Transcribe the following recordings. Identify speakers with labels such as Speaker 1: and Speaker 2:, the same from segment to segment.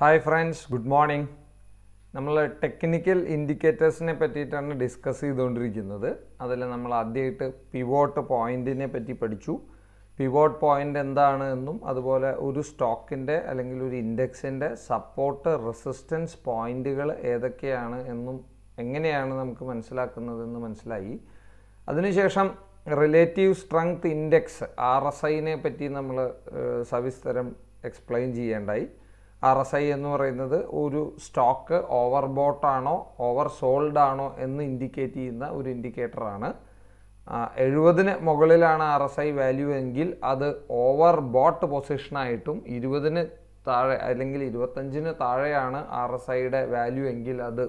Speaker 1: hi friends good morning നമ്മൾ technical ഇൻഡിക്കേറ്റേഴ്സിനെ പറ്റിയിട്ടാണ് ഡിസ്കസ് ചെയ്തുകൊണ്ടിരിക്കുന്നത് അതിൽ നമ്മൾ ആദ്യമായിട്ട് പിവോട്ട് പോയിന്റിനെ പറ്റി പഠിച്ചു പിവോട്ട് പോയിന്റ് എന്താണ് എന്നും അതുപോലെ ഒരു സ്റ്റോക്കിൻ്റെ അല്ലെങ്കിൽ ഒരു ഇൻഡെക്സിൻ്റെ സപ്പോർട്ട് റെസിസ്റ്റൻസ് പോയിന്റുകൾ ഏതൊക്കെയാണ് എന്നും എങ്ങനെയാണ് നമുക്ക് മനസ്സിലാക്കുന്നതെന്ന് മനസ്സിലായി അതിനുശേഷം relative strength index R S ഐനെ പറ്റി നമ്മൾ സവിസ്തരം എക്സ്പ്ലെയിൻ ചെയ്യേണ്ടായി ആർ എസ് ഐ എന്ന് പറയുന്നത് ഒരു സ്റ്റോക്ക് ഓവർ ബോട്ടാണോ ഓവർ സോൾഡ് ആണോ എന്ന് ഇൻഡിക്കേറ്റ് ചെയ്യുന്ന ഒരു ഇൻഡിക്കേറ്ററാണ് എഴുപതിന് മുകളിലാണ് ആർ എസ് ഐ വാല്യൂ എങ്കിൽ അത് ഓവർ ബോട്ട് പൊസിഷനായിട്ടും ഇരുപതിന് താഴെ അല്ലെങ്കിൽ ഇരുപത്തഞ്ചിന് താഴെയാണ് ആർ എസ് ഐയുടെ വാല്യൂ എങ്കിൽ അത്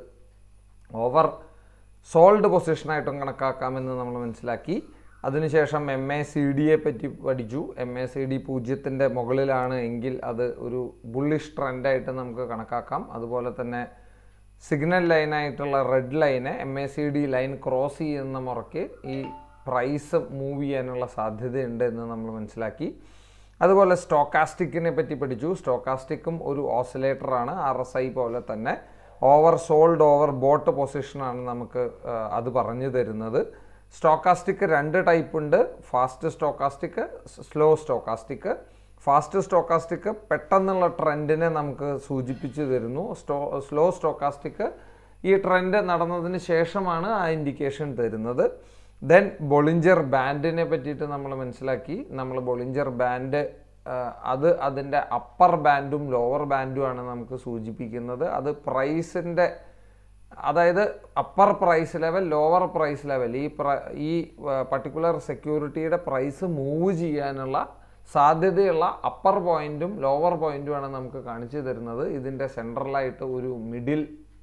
Speaker 1: ഓവർ സോൾഡ് പൊസിഷനായിട്ടും കണക്കാക്കാമെന്ന് നമ്മൾ മനസ്സിലാക്കി അതിനുശേഷം എം എ സി ഡിയെ പറ്റി പഠിച്ചു എം എ സി ഡി പൂജ്യത്തിൻ്റെ മുകളിലാണ് എങ്കിൽ അത് ഒരു ബുള്ളിഷ് ട്രെൻഡായിട്ട് നമുക്ക് കണക്കാക്കാം അതുപോലെ തന്നെ സിഗ്നൽ ലൈനായിട്ടുള്ള റെഡ് ലൈന് M A C D line cross ചെയ്യുന്ന മുറയ്ക്ക് ഈ പ്രൈസ് മൂവ് ചെയ്യാനുള്ള സാധ്യതയുണ്ട് എന്ന് നമ്മൾ മനസ്സിലാക്കി അതുപോലെ സ്റ്റോക്കാസ്റ്റിക്കിനെ പറ്റി പഠിച്ചു സ്റ്റോക്കാസ്റ്റിക്കും ഒരു ഓസിലേറ്ററാണ് ആർ എസ് ഐ പോലെ തന്നെ ഓവർ സോൾഡ് ഓവർ ബോട്ട് പൊസിഷനാണ് നമുക്ക് അത് പറഞ്ഞു തരുന്നത് സ്റ്റോക്കാസ്റ്റിക് രണ്ട് ടൈപ്പ് ഉണ്ട് fast stochastic slow stochastic fast stochastic പെട്ടെന്നുള്ള ട്രെൻഡിനെ നമുക്ക് സൂചിപ്പിച്ചു തരുന്നു സ്റ്റോ സ്ലോ സ്റ്റോക്കാസ്റ്റിക് ഈ ട്രെൻഡ് നടന്നതിന് ശേഷമാണ് ആ ഇൻഡിക്കേഷൻ തരുന്നത് ദെൻ ബൊളിഞ്ചർ ബാൻഡിനെ പറ്റിയിട്ട് നമ്മൾ മനസ്സിലാക്കി നമ്മൾ ബൊളിഞ്ചർ ബാൻഡ് അത് അതിൻ്റെ അപ്പർ ബാൻഡും ലോവർ ബാൻഡുമാണ് നമുക്ക് സൂചിപ്പിക്കുന്നത് അത് പ്രൈസിൻ്റെ അതായത് upper price level lower price level ഈ പ്ര ഈ പർട്ടിക്കുലർ സെക്യൂരിറ്റിയുടെ പ്രൈസ് മൂവ് ചെയ്യാനുള്ള സാധ്യതയുള്ള അപ്പർ പോയിന്റും ലോവർ പോയിന്റുമാണ് നമുക്ക് കാണിച്ചു തരുന്നത് ഇതിൻ്റെ സെൻട്രലായിട്ട് ഒരു middle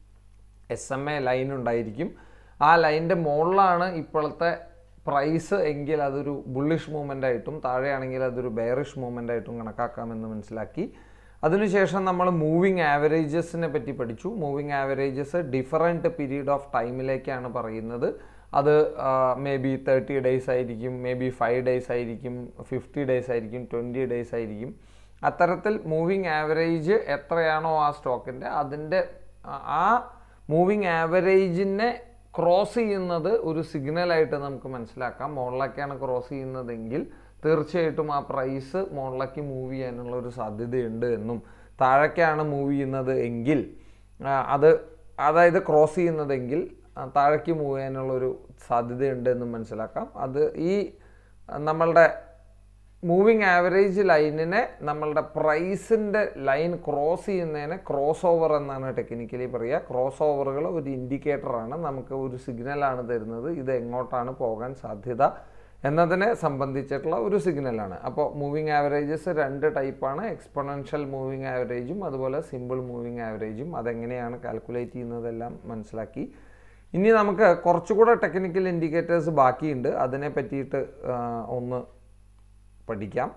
Speaker 1: S M A line ഉണ്ടായിരിക്കും ആ ലൈനിൻ്റെ മുകളിലാണ് ഇപ്പോഴത്തെ പ്രൈസ് എങ്കിൽ അതൊരു ബുള്ളിഷ് മൂവ്മെൻ്റ് ആയിട്ടും താഴെയാണെങ്കിൽ അതൊരു ബെയറിഷ് മൂവ്മെൻ്റ് ആയിട്ടും കണക്കാക്കാമെന്ന് മനസ്സിലാക്കി അതിനുശേഷം നമ്മൾ മൂവിങ് ആവറേജസിനെ പറ്റി പഠിച്ചു moving averages different period of ടൈമിലേക്കാണ് പറയുന്നത് അത് മേ ബി തേർട്ടി ഡേയ്സ് ആയിരിക്കും മേ ബി ഫൈവ് ഡേയ്സ് ആയിരിക്കും ഫിഫ്റ്റി ഡേയ്സ് ആയിരിക്കും ട്വൻറ്റി ഡേയ്സ് ആയിരിക്കും അത്തരത്തിൽ മൂവിങ് ആവറേജ് എത്രയാണോ ആ സ്റ്റോക്കിൻ്റെ അതിൻ്റെ ആ മൂവിങ് ആവറേജിനെ ക്രോസ് ചെയ്യുന്നത് ഒരു സിഗ്നലായിട്ട് നമുക്ക് മനസ്സിലാക്കാം മുകളിലേക്കാണ് ക്രോസ് ചെയ്യുന്നതെങ്കിൽ തീർച്ചയായിട്ടും ആ പ്രൈസ് മുകളിലേക്ക് മൂവ് ചെയ്യാനുള്ള ഒരു സാധ്യതയുണ്ട് എന്നും താഴേക്കാണ് മൂവ് ചെയ്യുന്നത് എങ്കിൽ അത് അതായത് ക്രോസ് ചെയ്യുന്നതെങ്കിൽ താഴേക്ക് മൂവ് ചെയ്യാനുള്ളൊരു സാധ്യതയുണ്ട് എന്നും മനസ്സിലാക്കാം അത് ഈ നമ്മളുടെ മൂവിങ് ആവറേജ് ലൈനിനെ നമ്മളുടെ പ്രൈസിൻ്റെ ലൈൻ ക്രോസ് ചെയ്യുന്നതിനെ ക്രോസ് ഓവർ എന്നാണ് ടെക്നിക്കലി പറയുക ക്രോസ് ഓവറുകൾ ഒരു ഇൻഡിക്കേറ്ററാണ് നമുക്ക് ഒരു സിഗ്നലാണ് തരുന്നത് ഇത് എങ്ങോട്ടാണ് പോകാൻ സാധ്യത എന്നതിനെ സംബന്ധിച്ചിട്ടുള്ള ഒരു സിഗ്നലാണ് അപ്പോൾ മൂവിങ് ആവറേജസ് രണ്ട് ടൈപ്പാണ് എക്സ്പൊണൻഷ്യൽ മൂവിങ് ആവറേജും അതുപോലെ സിമ്പിൾ മൂവിങ് ആവറേജും അതെങ്ങനെയാണ് കാൽക്കുലേറ്റ് ചെയ്യുന്നതെല്ലാം മനസ്സിലാക്കി ഇനി നമുക്ക് കുറച്ചുകൂടെ ടെക്നിക്കൽ ഇൻഡിക്കേറ്റേഴ്സ് ബാക്കിയുണ്ട് അതിനെ പറ്റിയിട്ട് ഒന്ന് പഠിക്കാം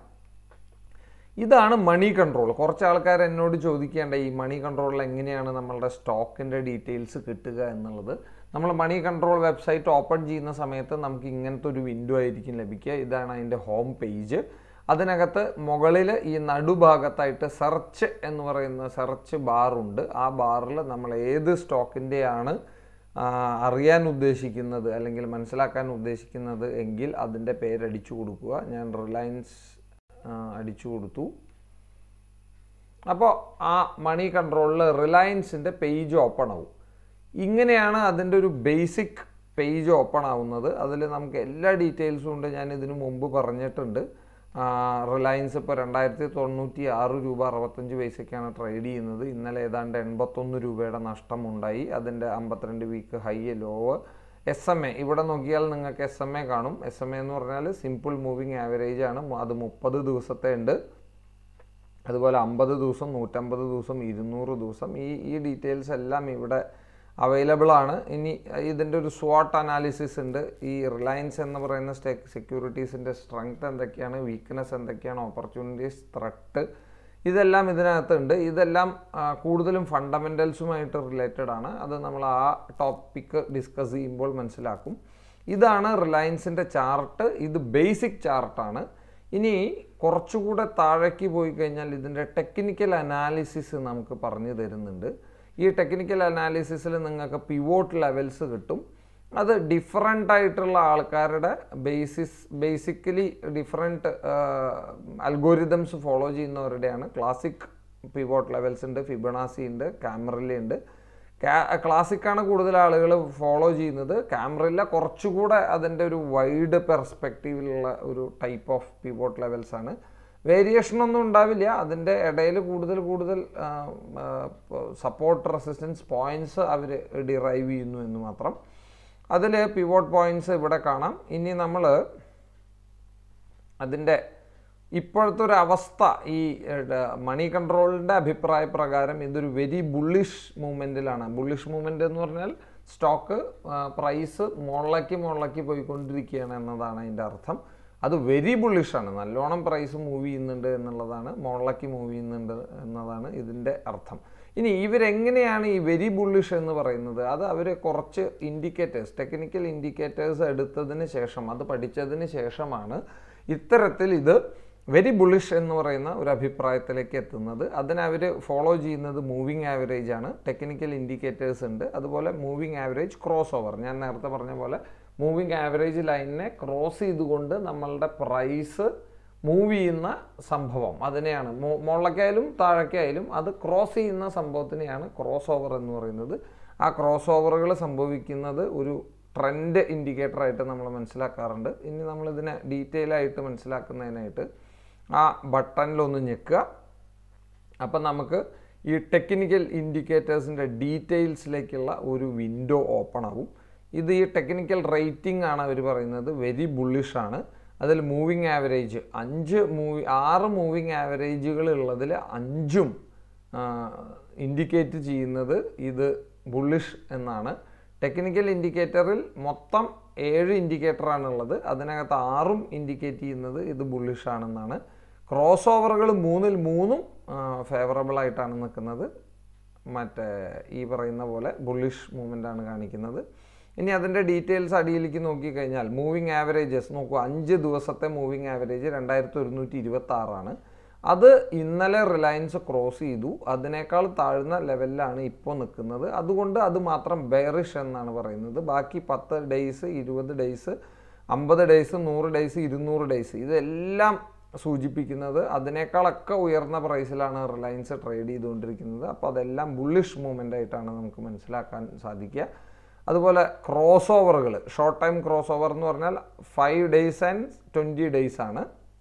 Speaker 1: ഇതാണ് മണി കൺട്രോൾ കുറച്ച് ആൾക്കാർ എന്നോട് ചോദിക്കേണ്ട ഈ മണി കൺട്രോളിൽ എങ്ങനെയാണ് നമ്മളുടെ സ്റ്റോക്കിൻ്റെ ഡീറ്റെയിൽസ് കിട്ടുക എന്നുള്ളത് നമ്മൾ മണി കൺട്രോൾ വെബ്സൈറ്റ് ഓപ്പൺ ചെയ്യുന്ന സമയത്ത് നമുക്ക് ഇങ്ങനത്തെ ഒരു വിൻഡോ ആയിരിക്കും ലഭിക്കുക ഇതാണ് അതിൻ്റെ ഹോം പേജ് അതിനകത്ത് മുകളിൽ ഈ നടുഭാഗത്തായിട്ട് സെർച്ച് എന്ന് പറയുന്ന സെർച്ച് ബാറുണ്ട് ആ ബാറിൽ നമ്മൾ ഏത് സ്റ്റോക്കിൻ്റെയാണ് അറിയാൻ ഉദ്ദേശിക്കുന്നത് അല്ലെങ്കിൽ മനസ്സിലാക്കാൻ ഉദ്ദേശിക്കുന്നത് എങ്കിൽ അതിൻ്റെ പേരടിച്ചു കൊടുക്കുക ഞാൻ റിലയൻസ് അടിച്ചു കൊടുത്തു അപ്പോൾ ആ മണി കൺട്രോളിൽ റിലയൻസിൻ്റെ പേജ് ഓപ്പൺ ആവും ഇങ്ങനെയാണ് അതിൻ്റെ ഒരു ബേസിക് പേജ് ഓപ്പൺ ആവുന്നത് അതിൽ നമുക്ക് എല്ലാ ഡീറ്റെയിൽസും ഉണ്ട് ഞാൻ ഇതിനു മുമ്പ് പറഞ്ഞിട്ടുണ്ട് റിലയൻസ് ഇപ്പോൾ രണ്ടായിരത്തി തൊണ്ണൂറ്റി ആറ് രൂപ അറുപത്തഞ്ച് പൈസയ്ക്കാണ് ട്രേഡ് ചെയ്യുന്നത് ഇന്നലെ ഏതാണ്ട് എൺപത്തൊന്ന് രൂപയുടെ നഷ്ടമുണ്ടായി അതിൻ്റെ അമ്പത്തിരണ്ട് week high low S M A ഇവിടെ നോക്കിയാൽ നിങ്ങൾക്ക് എസ് എം എ കാണും എസ് എം എ എന്ന് പറഞ്ഞാൽ സിമ്പിൾ മൂവിങ് ആവറേജ് ആണ് അത് മുപ്പത് ദിവസത്തെ ഉണ്ട് അതുപോലെ അമ്പത് ദിവസം നൂറ്റമ്പത് ദിവസം ഇരുന്നൂറ് ദിവസം ഈ ഈ ഡീറ്റെയിൽസ് എല്ലാം ഇവിടെ അവൈലബിൾ ആണ് ഇനി ഇതിൻ്റെ ഒരു സ്വാട്ട് അനാലിസിസ് ഉണ്ട് ഈ റിലയൻസ് എന്ന് പറയുന്ന സ്റ്റേക്ക് സെക്യൂരിറ്റീസിൻ്റെ സ്ട്രെങ്ത് എന്തൊക്കെയാണ് വീക്ക്നെസ് എന്തൊക്കെയാണ് ഓപ്പർച്യൂണിറ്റീസ് ത്രട്ട് ഇതെല്ലാം ഇതിനകത്തുണ്ട് ഇതെല്ലാം കൂടുതലും ഫണ്ടമെൻ്റൽസുമായിട്ട് റിലേറ്റഡ് ആണ് അത് നമ്മൾ ആ ടോപ്പിക്ക് ഡിസ്കസ് ചെയ്യുമ്പോൾ മനസ്സിലാക്കും ഇതാണ് റിലയൻസിൻ്റെ ചാർട്ട് ഇത് ബേസിക് ചാർട്ടാണ് ഇനി കുറച്ചുകൂടെ താഴേക്ക് പോയി കഴിഞ്ഞാൽ ഇതിൻ്റെ ടെക്നിക്കൽ അനാലിസിസ് നമുക്ക് പറഞ്ഞു തരുന്നുണ്ട് ഈ ടെക്നിക്കൽ അനാലിസിസിൽ നിങ്ങൾക്ക് പിവോട്ട് ലെവൽസ് കിട്ടും അത് ഡിഫറെൻ്റ് ആയിട്ടുള്ള ആൾക്കാരുടെ basis basically different algorithms follow ചെയ്യുന്നവരുടെയാണ് ക്ലാസിക് പിവോട്ട് ലെവൽസ് ഉണ്ട് ഫിബണാസി ഉണ്ട് ക്യാമറലി ഉണ്ട് ക്ലാസിക്കാണ് കൂടുതൽ ആളുകൾ ഫോളോ ചെയ്യുന്നത് ക്യാമറയില്ല കുറച്ചുകൂടെ അതിൻ്റെ ഒരു വൈഡ് പെർസ്പെക്റ്റീവിലുള്ള ഒരു ടൈപ്പ് ഓഫ് പിവോട്ട് ലെവൽസ് ആണ് വേരിയേഷൻ ഒന്നും ഉണ്ടാവില്ല അതിൻ്റെ ഇടയിൽ കൂടുതൽ കൂടുതൽ സപ്പോർട്ട് റെസിസ്റ്റൻസ് പോയിന്റ്സ് അവർ ഡിറൈവ് ചെയ്യുന്നു എന്ന് മാത്രം അതിൽ പിവോട്ട് പോയിന്റ്സ് ഇവിടെ കാണാം ഇനി നമ്മൾ അതിൻ്റെ ഇപ്പോഴത്തെ ഒരു അവസ്ഥ ഈ മണി കൺട്രോളിൻ്റെ അഭിപ്രായ പ്രകാരം ഇതൊരു വെരി ബുള്ളിഷ് മൂവ്മെൻറ്റിലാണ് ബുള്ളിഷ് മൂവ്മെൻ്റ് എന്ന് പറഞ്ഞാൽ സ്റ്റോക്ക് പ്രൈസ് മുകളിലേക്ക് മുകളിലേക്ക് പോയിക്കൊണ്ടിരിക്കുകയാണ് എന്നതാണ് അതിൻ്റെ അർത്ഥം അത് വെരി ബുള്ളിഷാണ് നല്ലോണം പ്രൈസ് മൂവ് ചെയ്യുന്നുണ്ട് എന്നുള്ളതാണ് മുകളിലേക്ക് മൂവ് ചെയ്യുന്നുണ്ട് എന്നതാണ് ഇതിൻ്റെ അർത്ഥം ഇനി ഇവരെങ്ങനെയാണ് ഈ വെരി ബുള്ളിഷ് എന്ന് പറയുന്നത് അത് അവർ കുറച്ച് ഇൻഡിക്കേറ്റേഴ്സ് ടെക്നിക്കൽ ഇൻഡിക്കേറ്റേഴ്സ് എടുത്തതിന് ശേഷം അത് പഠിച്ചതിന് ശേഷമാണ് ഇത്തരത്തിൽ ഇത് വെരി ബുള്ളിഷ് എന്ന് പറയുന്ന ഒരു അഭിപ്രായത്തിലേക്ക് എത്തുന്നത് അതിന് അവർ ഫോളോ ചെയ്യുന്നത് മൂവിങ് ആവറേജ് ആണ് ടെക്നിക്കൽ ഇൻഡിക്കേറ്റേഴ്സ് ഉണ്ട് അതുപോലെ മൂവിങ് ആവറേജ് ക്രോസ് ഓവർ ഞാൻ നേരത്തെ പറഞ്ഞ പോലെ മൂവിങ് ആവറേജ് ലൈനിനെ ക്രോസ് ചെയ്തുകൊണ്ട് നമ്മളുടെ പ്രൈസ് മൂവ് ചെയ്യുന്ന സംഭവം അതിനെയാണ് മുകളിലേക്കായാലും താഴേക്കായാലും അത് ക്രോസ് ചെയ്യുന്ന സംഭവത്തിനെയാണ് ക്രോസ് ഓവർ എന്ന് പറയുന്നത് ആ ക്രോസ് ഓവറുകൾ സംഭവിക്കുന്നത് ഒരു ട്രെൻഡ് ഇൻഡിക്കേറ്ററായിട്ട് നമ്മൾ മനസ്സിലാക്കാറുണ്ട് ഇനി നമ്മളിതിനെ ഡീറ്റെയിൽ ആയിട്ട് മനസ്സിലാക്കുന്നതിനായിട്ട് ആ ബട്ടണിലൊന്ന് ഞെക്കുക അപ്പം നമുക്ക് ഈ ടെക്നിക്കൽ ഇൻഡിക്കേറ്റേഴ്സിൻ്റെ ഡീറ്റെയിൽസിലേക്കുള്ള ഒരു വിൻഡോ ഓപ്പൺ ആവും ഇത് ഈ ടെക്നിക്കൽ റേറ്റിംഗ് ആണ് അവർ പറയുന്നത് വെരി ബുള്ളിഷ് ആണ് അതിൽ മൂവിങ് ആവറേജ് അഞ്ച് മൂവി ആറ് മൂവിങ് ആവറേജുകൾ ഉള്ളതിൽ അഞ്ചും ഇൻഡിക്കേറ്റ് ചെയ്യുന്നത് ഇത് ബുള്ളിഷ് എന്നാണ് ടെക്നിക്കൽ ഇൻഡിക്കേറ്ററിൽ മൊത്തം ഏഴ് ഇൻഡിക്കേറ്ററാണ് ഉള്ളത് അതിനകത്ത് ആറും ഇൻഡിക്കേറ്റ് ചെയ്യുന്നത് ഇത് ബുള്ളിഷ് ആണെന്നാണ് ക്രോസ് ഓവറുകൾ മൂന്നിൽ മൂന്നും ഫേവറബിൾ ആയിട്ടാണ് നിൽക്കുന്നത് മറ്റേ ഈ പറയുന്ന പോലെ ബുള്ളിഷ് മൂവ്മെൻ്റ് ആണ് കാണിക്കുന്നത് ഇനി അതിൻ്റെ ഡീറ്റെയിൽസ് അടിയിലേക്ക് നോക്കിക്കഴിഞ്ഞാൽ മൂവിങ് ആവറേജസ് നോക്കൂ അഞ്ച് ദിവസത്തെ മൂവിങ് ആവറേജ് രണ്ടായിരത്തി ഒരുന്നൂറ്റി ഇരുപത്തി ആറാണ് അത് ഇന്നലെ റിലയൻസ് ക്രോസ് ചെയ്തു അതിനേക്കാൾ താഴ്ന്ന ലെവലിലാണ് ഇപ്പോൾ നിൽക്കുന്നത് അതുകൊണ്ട് അത് മാത്രം ബെയറിഷ് എന്നാണ് പറയുന്നത് ബാക്കി പത്ത് ഡേയ്സ് ഇരുപത് ഡേയ്സ് അമ്പത് ഡേയ്സ് നൂറ് ഡേയ്സ് ഇരുന്നൂറ് ഡേയ്സ് ഇതെല്ലാം സൂചിപ്പിക്കുന്നത് അതിനേക്കാളൊക്കെ ഉയർന്ന പ്രൈസിലാണ് റിലയൻസ് ട്രേഡ് ചെയ്തുകൊണ്ടിരിക്കുന്നത് അപ്പോൾ അതെല്ലാം ബുള്ളിഷ് മൂവ്മെൻ്റ് ആയിട്ടാണ് നമുക്ക് മനസ്സിലാക്കാൻ സാധിക്കുക അതുപോലെ ക്രോസ് ഓവറുകൾ ഷോർട്ട് ടൈം ക്രോസ് ഓവർ എന്ന് പറഞ്ഞാൽ five days and twenty days ആണ്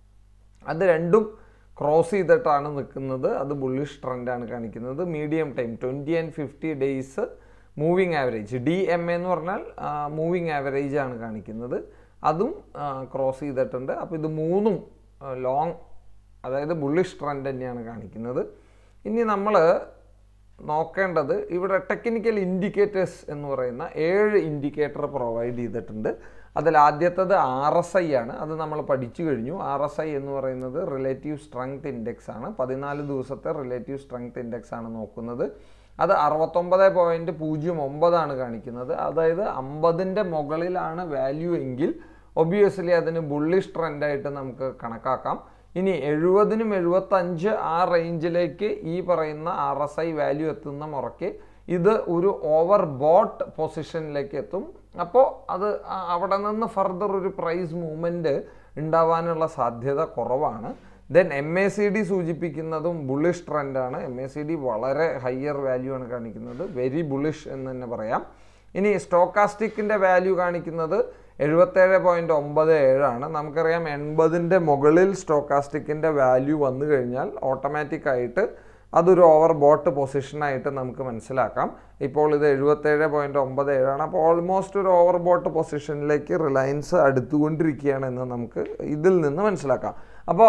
Speaker 1: അത് രണ്ടും ക്രോസ് ചെയ്തിട്ടാണ് നിൽക്കുന്നത് അത് ബുള്ളിഷ് ട്രെൻഡാണ് കാണിക്കുന്നത് medium time twenty and fifty days moving average D M എന്ന് പറഞ്ഞാൽ മൂവിങ് ആവറേജ് ആണ് കാണിക്കുന്നത് അതും ക്രോസ് ചെയ്തിട്ടുണ്ട് അപ്പോൾ ഇത് മൂന്നും ലോങ് അതായത് ബുള്ളിഷ് ട്രെൻഡ് തന്നെയാണ് കാണിക്കുന്നത് ഇനി നമ്മൾ നോക്കേണ്ടത് ഇവിടെ ടെക്നിക്കൽ ഇൻഡിക്കേറ്റേഴ്സ് എന്ന് പറയുന്ന ഏഴ് ഇൻഡിക്കേറ്റർ പ്രൊവൈഡ് ചെയ്തിട്ടുണ്ട് അതിൽ ആദ്യത്തത് ആർ എസ് ഐ ആണ് അത് നമ്മൾ പഠിച്ചു കഴിഞ്ഞു ആർ എസ് ഐ എന്ന് പറയുന്നത് റിലേറ്റീവ് സ്ട്രെങ്ത് ഇൻഡെക്സ് ആണ് പതിനാല് ദിവസത്തെ റിലേറ്റീവ് സ്ട്രെങ്ത് ഇൻഡെക്സ് ആണ് നോക്കുന്നത് അത് അറുപത്തൊമ്പത് പോയിൻറ്റ് പൂജ്യം ഒമ്പതാണ് കാണിക്കുന്നത് അതായത് അമ്പതിൻ്റെ മുകളിലാണ് വാല്യൂ എങ്കിൽ ഒബിയസ്ലി അതിന് ബുള്ളിഷ് ട്രെൻഡായിട്ട് നമുക്ക് കണക്കാക്കാം ഇനി എഴുപതിനും എഴുപത്തഞ്ച് ആ റേഞ്ചിലേക്ക് ഈ പറയുന്ന ആർ എസ് ഐ വാല്യൂ എത്തുന്ന മുറയ്ക്ക് ഇത് ഒരു ഓവർ ബോട്ട് പൊസിഷനിലേക്ക് എത്തും അപ്പോൾ അത് അവിടെ നിന്ന് ഫർദർ ഒരു പ്രൈസ് മൂവ്മെൻറ്റ് ഉണ്ടാവാനുള്ള സാധ്യത കുറവാണ് then M A C D സൂചിപ്പിക്കുന്നതും ബുള്ളിഷ് ട്രെൻഡാണ് എം എ സി ഡി വളരെ ഹയർ വാല്യൂ ആണ് കാണിക്കുന്നത് വെരി ബുള്ളിഷ് എന്ന് തന്നെ പറയാം ഇനി സ്റ്റോക്കാസ്റ്റിക്കിൻ്റെ വാല്യൂ കാണിക്കുന്നത് എഴുപത്തേഴ് പോയിൻറ്റ് ഒമ്പത് ഏഴാണ് നമുക്കറിയാം എൺപതിൻ്റെ മുകളിൽ സ്റ്റോക്കാസ്റ്റിക്കിൻ്റെ വാല്യൂ വന്നു കഴിഞ്ഞാൽ ഓട്ടോമാറ്റിക്കായിട്ട് അതൊരു ഓവർ ബോട്ട് പൊസിഷനായിട്ട് നമുക്ക് മനസ്സിലാക്കാം ഇപ്പോൾ ഇത് എഴുപത്തേഴ് പോയിൻറ്റ് ഒമ്പത് ഏഴാണ് അപ്പോൾ ഓൾമോസ്റ്റ് ഒരു ഓവർ ബോട്ട് പൊസിഷനിലേക്ക് റിലയൻസ് അടുത്തുകൊണ്ടിരിക്കുകയാണ് എന്ന് നമുക്ക് ഇതിൽ നിന്ന് മനസ്സിലാക്കാം അപ്പോൾ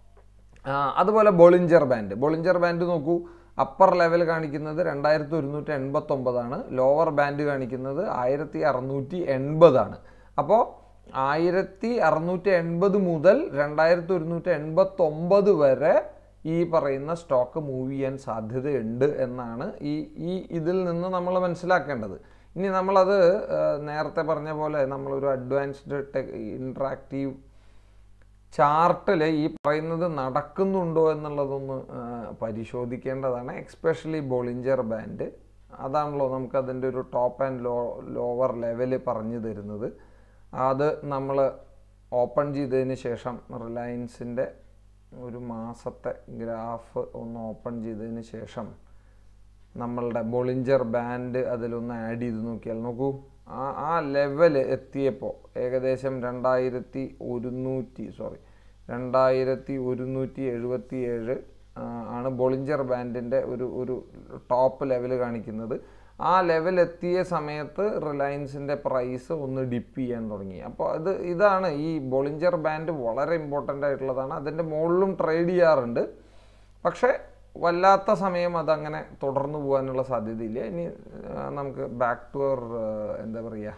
Speaker 1: അതുപോലെ ബോളിഞ്ചർ ബാൻഡ് ബോളിഞ്ചർ ബാൻഡ് നോക്കൂ അപ്പർ ലെവൽ കാണിക്കുന്നത് രണ്ടായിരത്തി ഒരുന്നൂറ്റി എൺപത്തൊമ്പതാണ് ലോവർ ബാൻഡ് കാണിക്കുന്നത് ആയിരത്തി അറുന്നൂറ്റി എൺപതാണ് അപ്പോൾ ആയിരത്തി അറുന്നൂറ്റി എൺപത് മുതൽ രണ്ടായിരത്തി ഒരുന്നൂറ്റി എൺപത്തൊമ്പത് വരെ ഈ പറയുന്ന സ്റ്റോക്ക് മൂവ് ചെയ്യാൻ സാധ്യതയുണ്ട് എന്നാണ് ഈ ഈ ഇതിൽ നിന്ന് നമ്മൾ മനസ്സിലാക്കേണ്ടത് ഇനി നമ്മളത് നേരത്തെ പറഞ്ഞ പോലെ നമ്മളൊരു അഡ്വാൻസ്ഡ് ടെക് ഇൻട്രാക്റ്റീവ് ചാർട്ടിൽ ഈ പറയുന്നത് നടക്കുന്നുണ്ടോ എന്നുള്ളതൊന്ന് ആ, പരിശോധിക്കേണ്ടതാണ് എക്സ്പെഷ്യലി ബോളിഞ്ചർ ബാൻഡ് അതാണല്ലോ നമുക്ക് അതിൻ്റെ ഒരു top and low lower level പറഞ്ഞു തരുന്നത് അത് നമ്മൾ ഓപ്പൺ ചെയ്തതിന് ശേഷം റിലയൻസിൻ്റെ ഒരു മാസത്തെ ഗ്രാഫ് ഒന്ന് ഓപ്പൺ ചെയ്തതിന് ശേഷം നമ്മളുടെ ബൊളിഞ്ചർ ബാൻഡ് അതിലൊന്ന് ആഡ് ചെയ്ത് നോക്കിയാൽ നോക്കൂ ആ ആ ലെവൽ എത്തിയപ്പോൾ ഏകദേശം രണ്ടായിരത്തി ഒരുന്നൂറ്റി സോറി രണ്ടായിരത്തി ഒരുന്നൂറ്റി എഴുപത്തി ഏഴ് ആണ് ബൊളിഞ്ചർ ബാൻഡിൻ്റെ ഒരു ഒരു ടോപ്പ് ലെവൽ കാണിക്കുന്നത് ആ ലെവൽ എത്തിയ സമയത്ത് റിലയൻസിൻ്റെ പ്രൈസ് ഒന്ന് ഡിപ്പ് ചെയ്യാൻ തുടങ്ങി അപ്പോൾ അത് ഇതാണ് ഈ ബൊളിഞ്ചർ ബാൻഡ് വളരെ ഇമ്പോർട്ടൻ്റ് ആയിട്ടുള്ളതാണ് അതിൻ്റെ മുകളിലും ട്രേഡ് ചെയ്യാറുണ്ട് പക്ഷേ വല്ലാത്ത സമയം അതങ്ങനെ തുടർന്നു പോകാനുള്ള സാധ്യതയില്ല ഇനി ആ, നമുക്ക് ബാക്ക് ടു അവർ എന്താ പറയുക